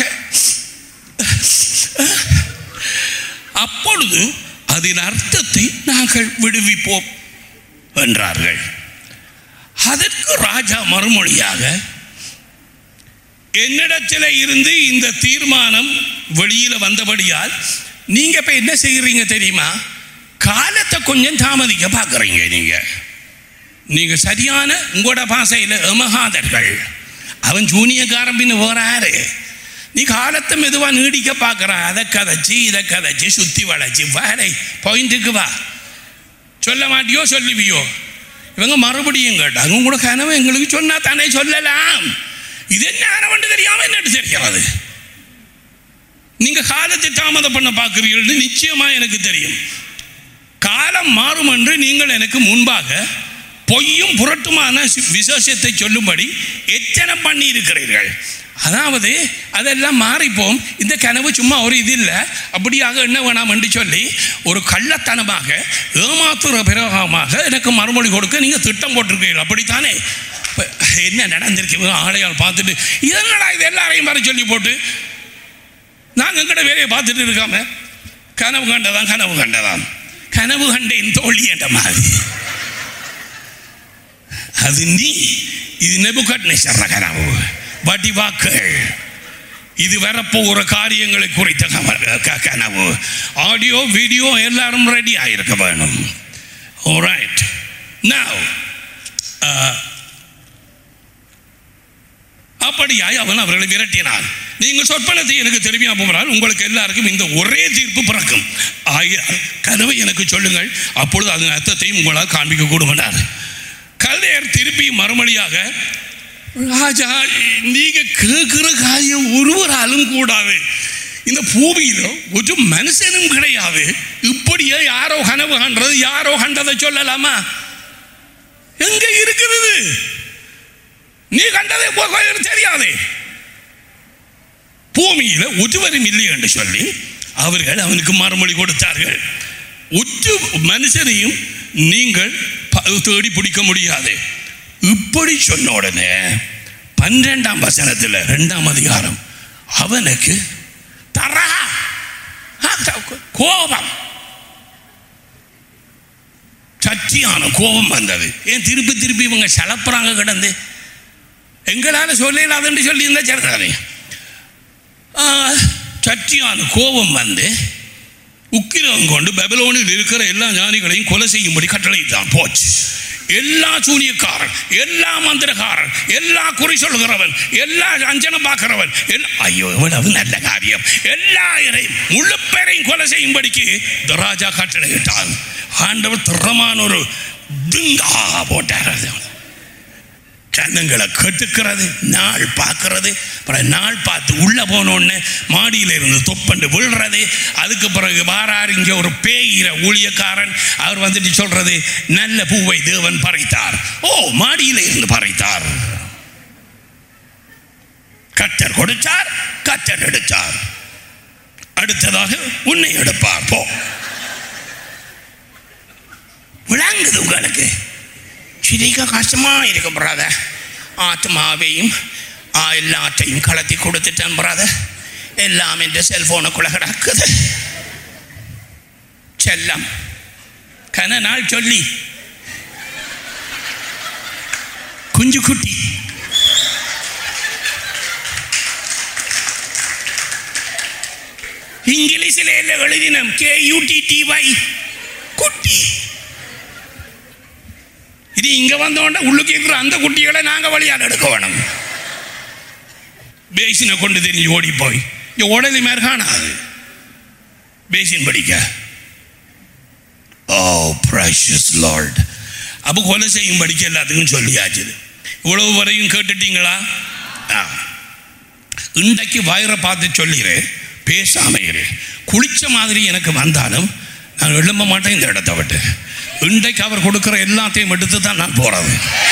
அப்பொழுது அதன் அர்த்தத்தை நாங்கள் விடுவிப்போம் என்றார்கள் அதற்கு ராஜா மறுமொழியாக என்னிடத்தில் இருந்து இந்த தீர்மானம் வெளியில வந்தபடியால் நீங்க இப்ப என்ன செய்யறீங்க தெரியுமா காலத்தை கொஞ்சம் தாமதிக்க பார்க்குறீங்க நீங்க நீங்க சரியான உங்களோட பாசையில் எமகாதர்கள் அவன் ஜூனியக்காரன் பின்னு போறாரு நீ காலத்தை மெதுவா நீடிக்க பார்க்குற அதை கதைச்சு இதை கதைச்சு சுத்தி வளைச்சு வேலை பாயிண்ட்டுக்கு வா சொல்ல மாட்டியோ சொல்லுவியோ இவங்க மறுபடியும் கேட்டாங்க உங்களோட கனவு எங்களுக்கு சொன்னா தானே சொல்லலாம் இது என்ன அரவண்டு தெரியாம என்னட்டு தெரியாது நீங்க காலத்தை தாமதம் பண்ண பார்க்கிறீர்கள் நிச்சயமா எனக்கு தெரியும் காலம் மாறும் என்று நீங்கள் எனக்கு முன்பாக பொய்யும் புரட்டுமான சி- விசேஷத்தை சொல்லும்படி எத்தனை பண்ணி இருக்கிறீர்கள் அதாவது அதெல்லாம் மாறிப்போம் இந்த கனவு சும்மா ஒரு இது இல்லை அப்படியாக என்ன வேணாம் என்று சொல்லி ஒரு கள்ளத்தனமாக ஏமாத்துற பிரகமாக எனக்கு மறுமொழி கொடுக்க நீங்கள் திட்டம் போட்டிருக்கீர்கள் அப்படித்தானே இப்ப என்ன நடந்திருக்கு ஆடையால் பார்த்துட்டு இதென்னடா இது எல்லாரையும் வர சொல்லி போட்டு நாங்கள் எங்கட வேலையை பார்த்துட்டு இருக்காம கனவு கண்டதான் கனவு கண்டதான் கனவு கண்டேன் தோழி என்ற மாதிரி அது நீ இது நெபுகட்நேசர் கனவு வடிவாக்கள் இது வரப்போகிற காரியங்களை குறித்த கம- க- கனவு ஆடியோ வீடியோ எல்லாரும் ரெடி ஆயிருக்க வேணும் ரைட் now uh, அப்படியாய் அவன் அவர்களை விரட்டினான் நீங்கள் சொற்பனத்தை எனக்கு திரும்பி போகிறால் உங்களுக்கு எல்லாருக்கும் இந்த ஒரே தீர்ப்பு பிறக்கும் ஆகையால் கனவை எனக்கு சொல்லுங்கள் அப்பொழுது அதன் அர்த்தத்தையும் உங்களால் காண்பிக்க கூடுமனார் கல்தையர் திருப்பி மறுமொழியாக ராஜா நீங்க கேட்கிற காரியம் ஒருவராலும் கூடாது இந்த பூமியில ஒரு மனுஷனும் கிடையாது இப்படியே யாரோ கனவு கண்டது யாரோ கண்டதை சொல்லலாமா எங்க இருக்குது நீ கண்டதை போ- எனக்கு தெரியாதே பூமியில ஒருவரும் இல்லை என்று சொல்லி அவர்கள் அவனுக்கு மறுமொழி கொடுத்தார்கள் ஒற்று மனுஷனையும் நீங்கள் ப- தேடி பிடிக்க முடியாது இப்படி சொன்ன உடனே பன்னிரெண்டாம் வசனத்தில் ரெண்டாம் அதிகாரம் அவனுக்கு தரா ஆ, த- கோபம் சத்தியான கோபம் வந்தது ஏன் திருப்பி திருப்பி இவங்க சலப்புறாங்க கிடந்து எங்களால் சொல்லலாதுன்னு சொல்லி இருந்தா சரிதானே ஆ, சத்தியான கோபம் வந்து உக்கிரம் கொண்டு பெபலோனில் இருக்கிற எல்லா ஞானிகளையும் கொலை செய்யும்படி கட்டளையிட்டான் போச்சு எல்லா சூனியக்காரன் எல்லா மந்திரக்காரன் எல்லா குறி சொல்கிறவன் எல்லா அஞ்சனம் பார்க்கிறவன் எல்லா ஐயோ இவ்வளவு நல்ல காரியம் எல்லாரையும் முழு பேரையும் கொலை செய்யும்படிக்கு இந்த ராஜா கட்டளையிட்டான் ஆண்டவர் திறமான ஒரு திங்கா போட்டார் அது ஜனங்களை கட்டுக்கிறது நாள் பார்க்கறது அப்புறம் நாள் பார்த்து உள்ளே போனோடனே மாடியில் இருந்து தொப்பண்டு விழுறது அதுக்கு பிறகு வாரார் இங்கே ஒரு பேயிற ஊழியக்காரன் அவர் வந்துட்டு சொல்றது நல்ல பூவை தேவன் பறைத்தார் ஓ மாடியில் இருந்து பறைத்தார் கத்தர் கொடுத்தார் கத்தர் எடுத்தார் அடுத்ததாக உன்னை எடுப்பார் போ விளங்குது உங்களுக்கு சிரிக்க கஷ்டமா இருக்கு பிரதர் ஆத்மாவையும் ஆ, எல்லாத்தையும் கலத்தி கொடுத்துட்டேன் பிரதர் எல்லாம் இந்த செல்போனுக்குள்ள கிடக்குது செல்லம் கன நாள் சொல்லி குஞ்சு குட்டி இங்கிலீஷில் எல்லாம் எழுதினம் கே யூடிடிவை குட்டி இது இங்க வந்தோண்ட உள்ளுக்கு இருக்கிற அந்த குட்டிகளை நாங்க வழியால் எடுக்க வேணும் பேசினை கொண்டு தெரிஞ்சு ஓடி போய் இங்க ஓடலி மேல் காணாது பேசின் படிக்க ஓ ப்ரைஷஸ் லார்ட் அப்போ கொலை செய்யும் படிக்க எல்லாத்துக்கும் சொல்லியாச்சு இவ்வளவு வரையும் கேட்டுட்டீங்களா ஆ இன்றைக்கு வயிறை பார்த்து சொல்லிடு பேசாம இரு குளிச்ச மாதிரி எனக்கு வந்தாலும் நான் எழும்ப மாட்டேன் இந்த இடத்த விட்டு இன்றைக்கு அவர் கொடுக்குற எல்லாத்தையும் எடுத்து தான் நான் போறது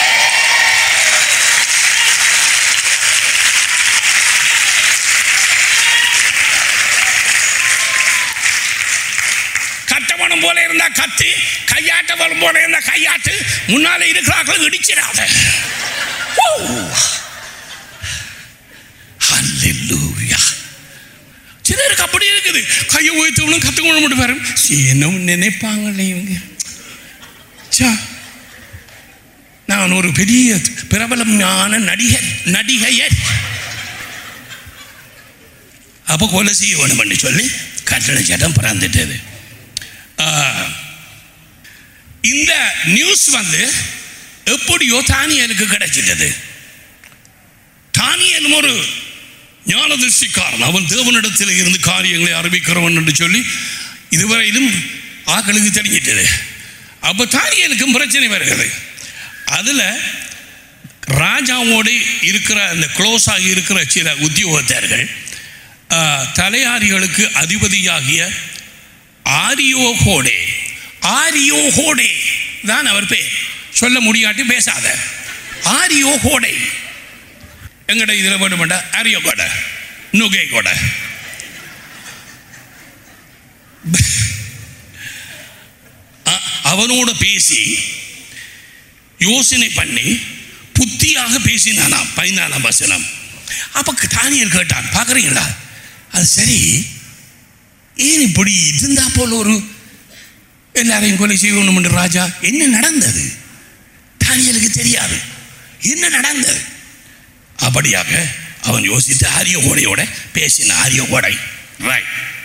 கட்டமணம் போல இருந்தா கத்தி கையாட்ட வரும் போல இருந்தா கையாட்டு முன்னால இருக்கிறார்கள் இடிச்சிடாத ஓ ஹalleluya சிலருக்கு அப்படி இருக்குது கையை உயர்த்தவனும் கற்றுக்கொள்ள மட்டும் வரும் என்ன நினைப்பாங்களே இவங்க ச்சா. நான் ஒரு பெரிய பிரபலமான நடிகர் நடிகையர் அப்போ கொலை செய்ய வேணும்னு சொல்லி கட்டளை சட்டம் பிறந்துட்டது ஆ, இந்த நியூஸ் வந்து எப்படியோ தானியலுக்கு கிடைச்சிட்டது தானியலும் ஒரு ஞானதிருஷ்டிக்காரன் அவன் தேவனிடத்தில் இருந்து காரியங்களை அறிவிக்கிறவன் என்று சொல்லி இதுவரையிலும் ஆக்களுக்கு தெரிஞ்சிட்டது அப்போ தானியலுக்கும் பிரச்சனை வருகிறது அதில் ராஜாவோடு இருக்கிற அந்த க்ளோஸாக இருக்கிற சில உத்தியோகத்தர்கள் ஆ, தலையாரிகளுக்கு அதிபதியாகிய ஆரியோகோடே ஆரியோகோடே தான் அவர் பேர் சொல்ல முடியாட்டி பேசாத ஆரியோ கோடை எங்கட இதில் வேணுமெண்டா ஆரியோ கோடை நுகை கோடை அ- அவனோட பேசி யோசனை பண்ணி புத்தியாக பேசினானாம் பதினாலாம் வசனம் அப்ப தானியல் கேட்டான் பார்க்குறீங்களா அது சரி ஏன் இப்படி இருந்தா போல ஒரு எல்லாரையும் கொலை செய்யணும் என்று ராஜா என்ன நடந்தது தானியலுக்கு தெரியாது என்ன நடந்தது அப்படியாக அவன் யோசித்து ஆரிய கோடையோட பேசின ஆரிய கோடை ரைட்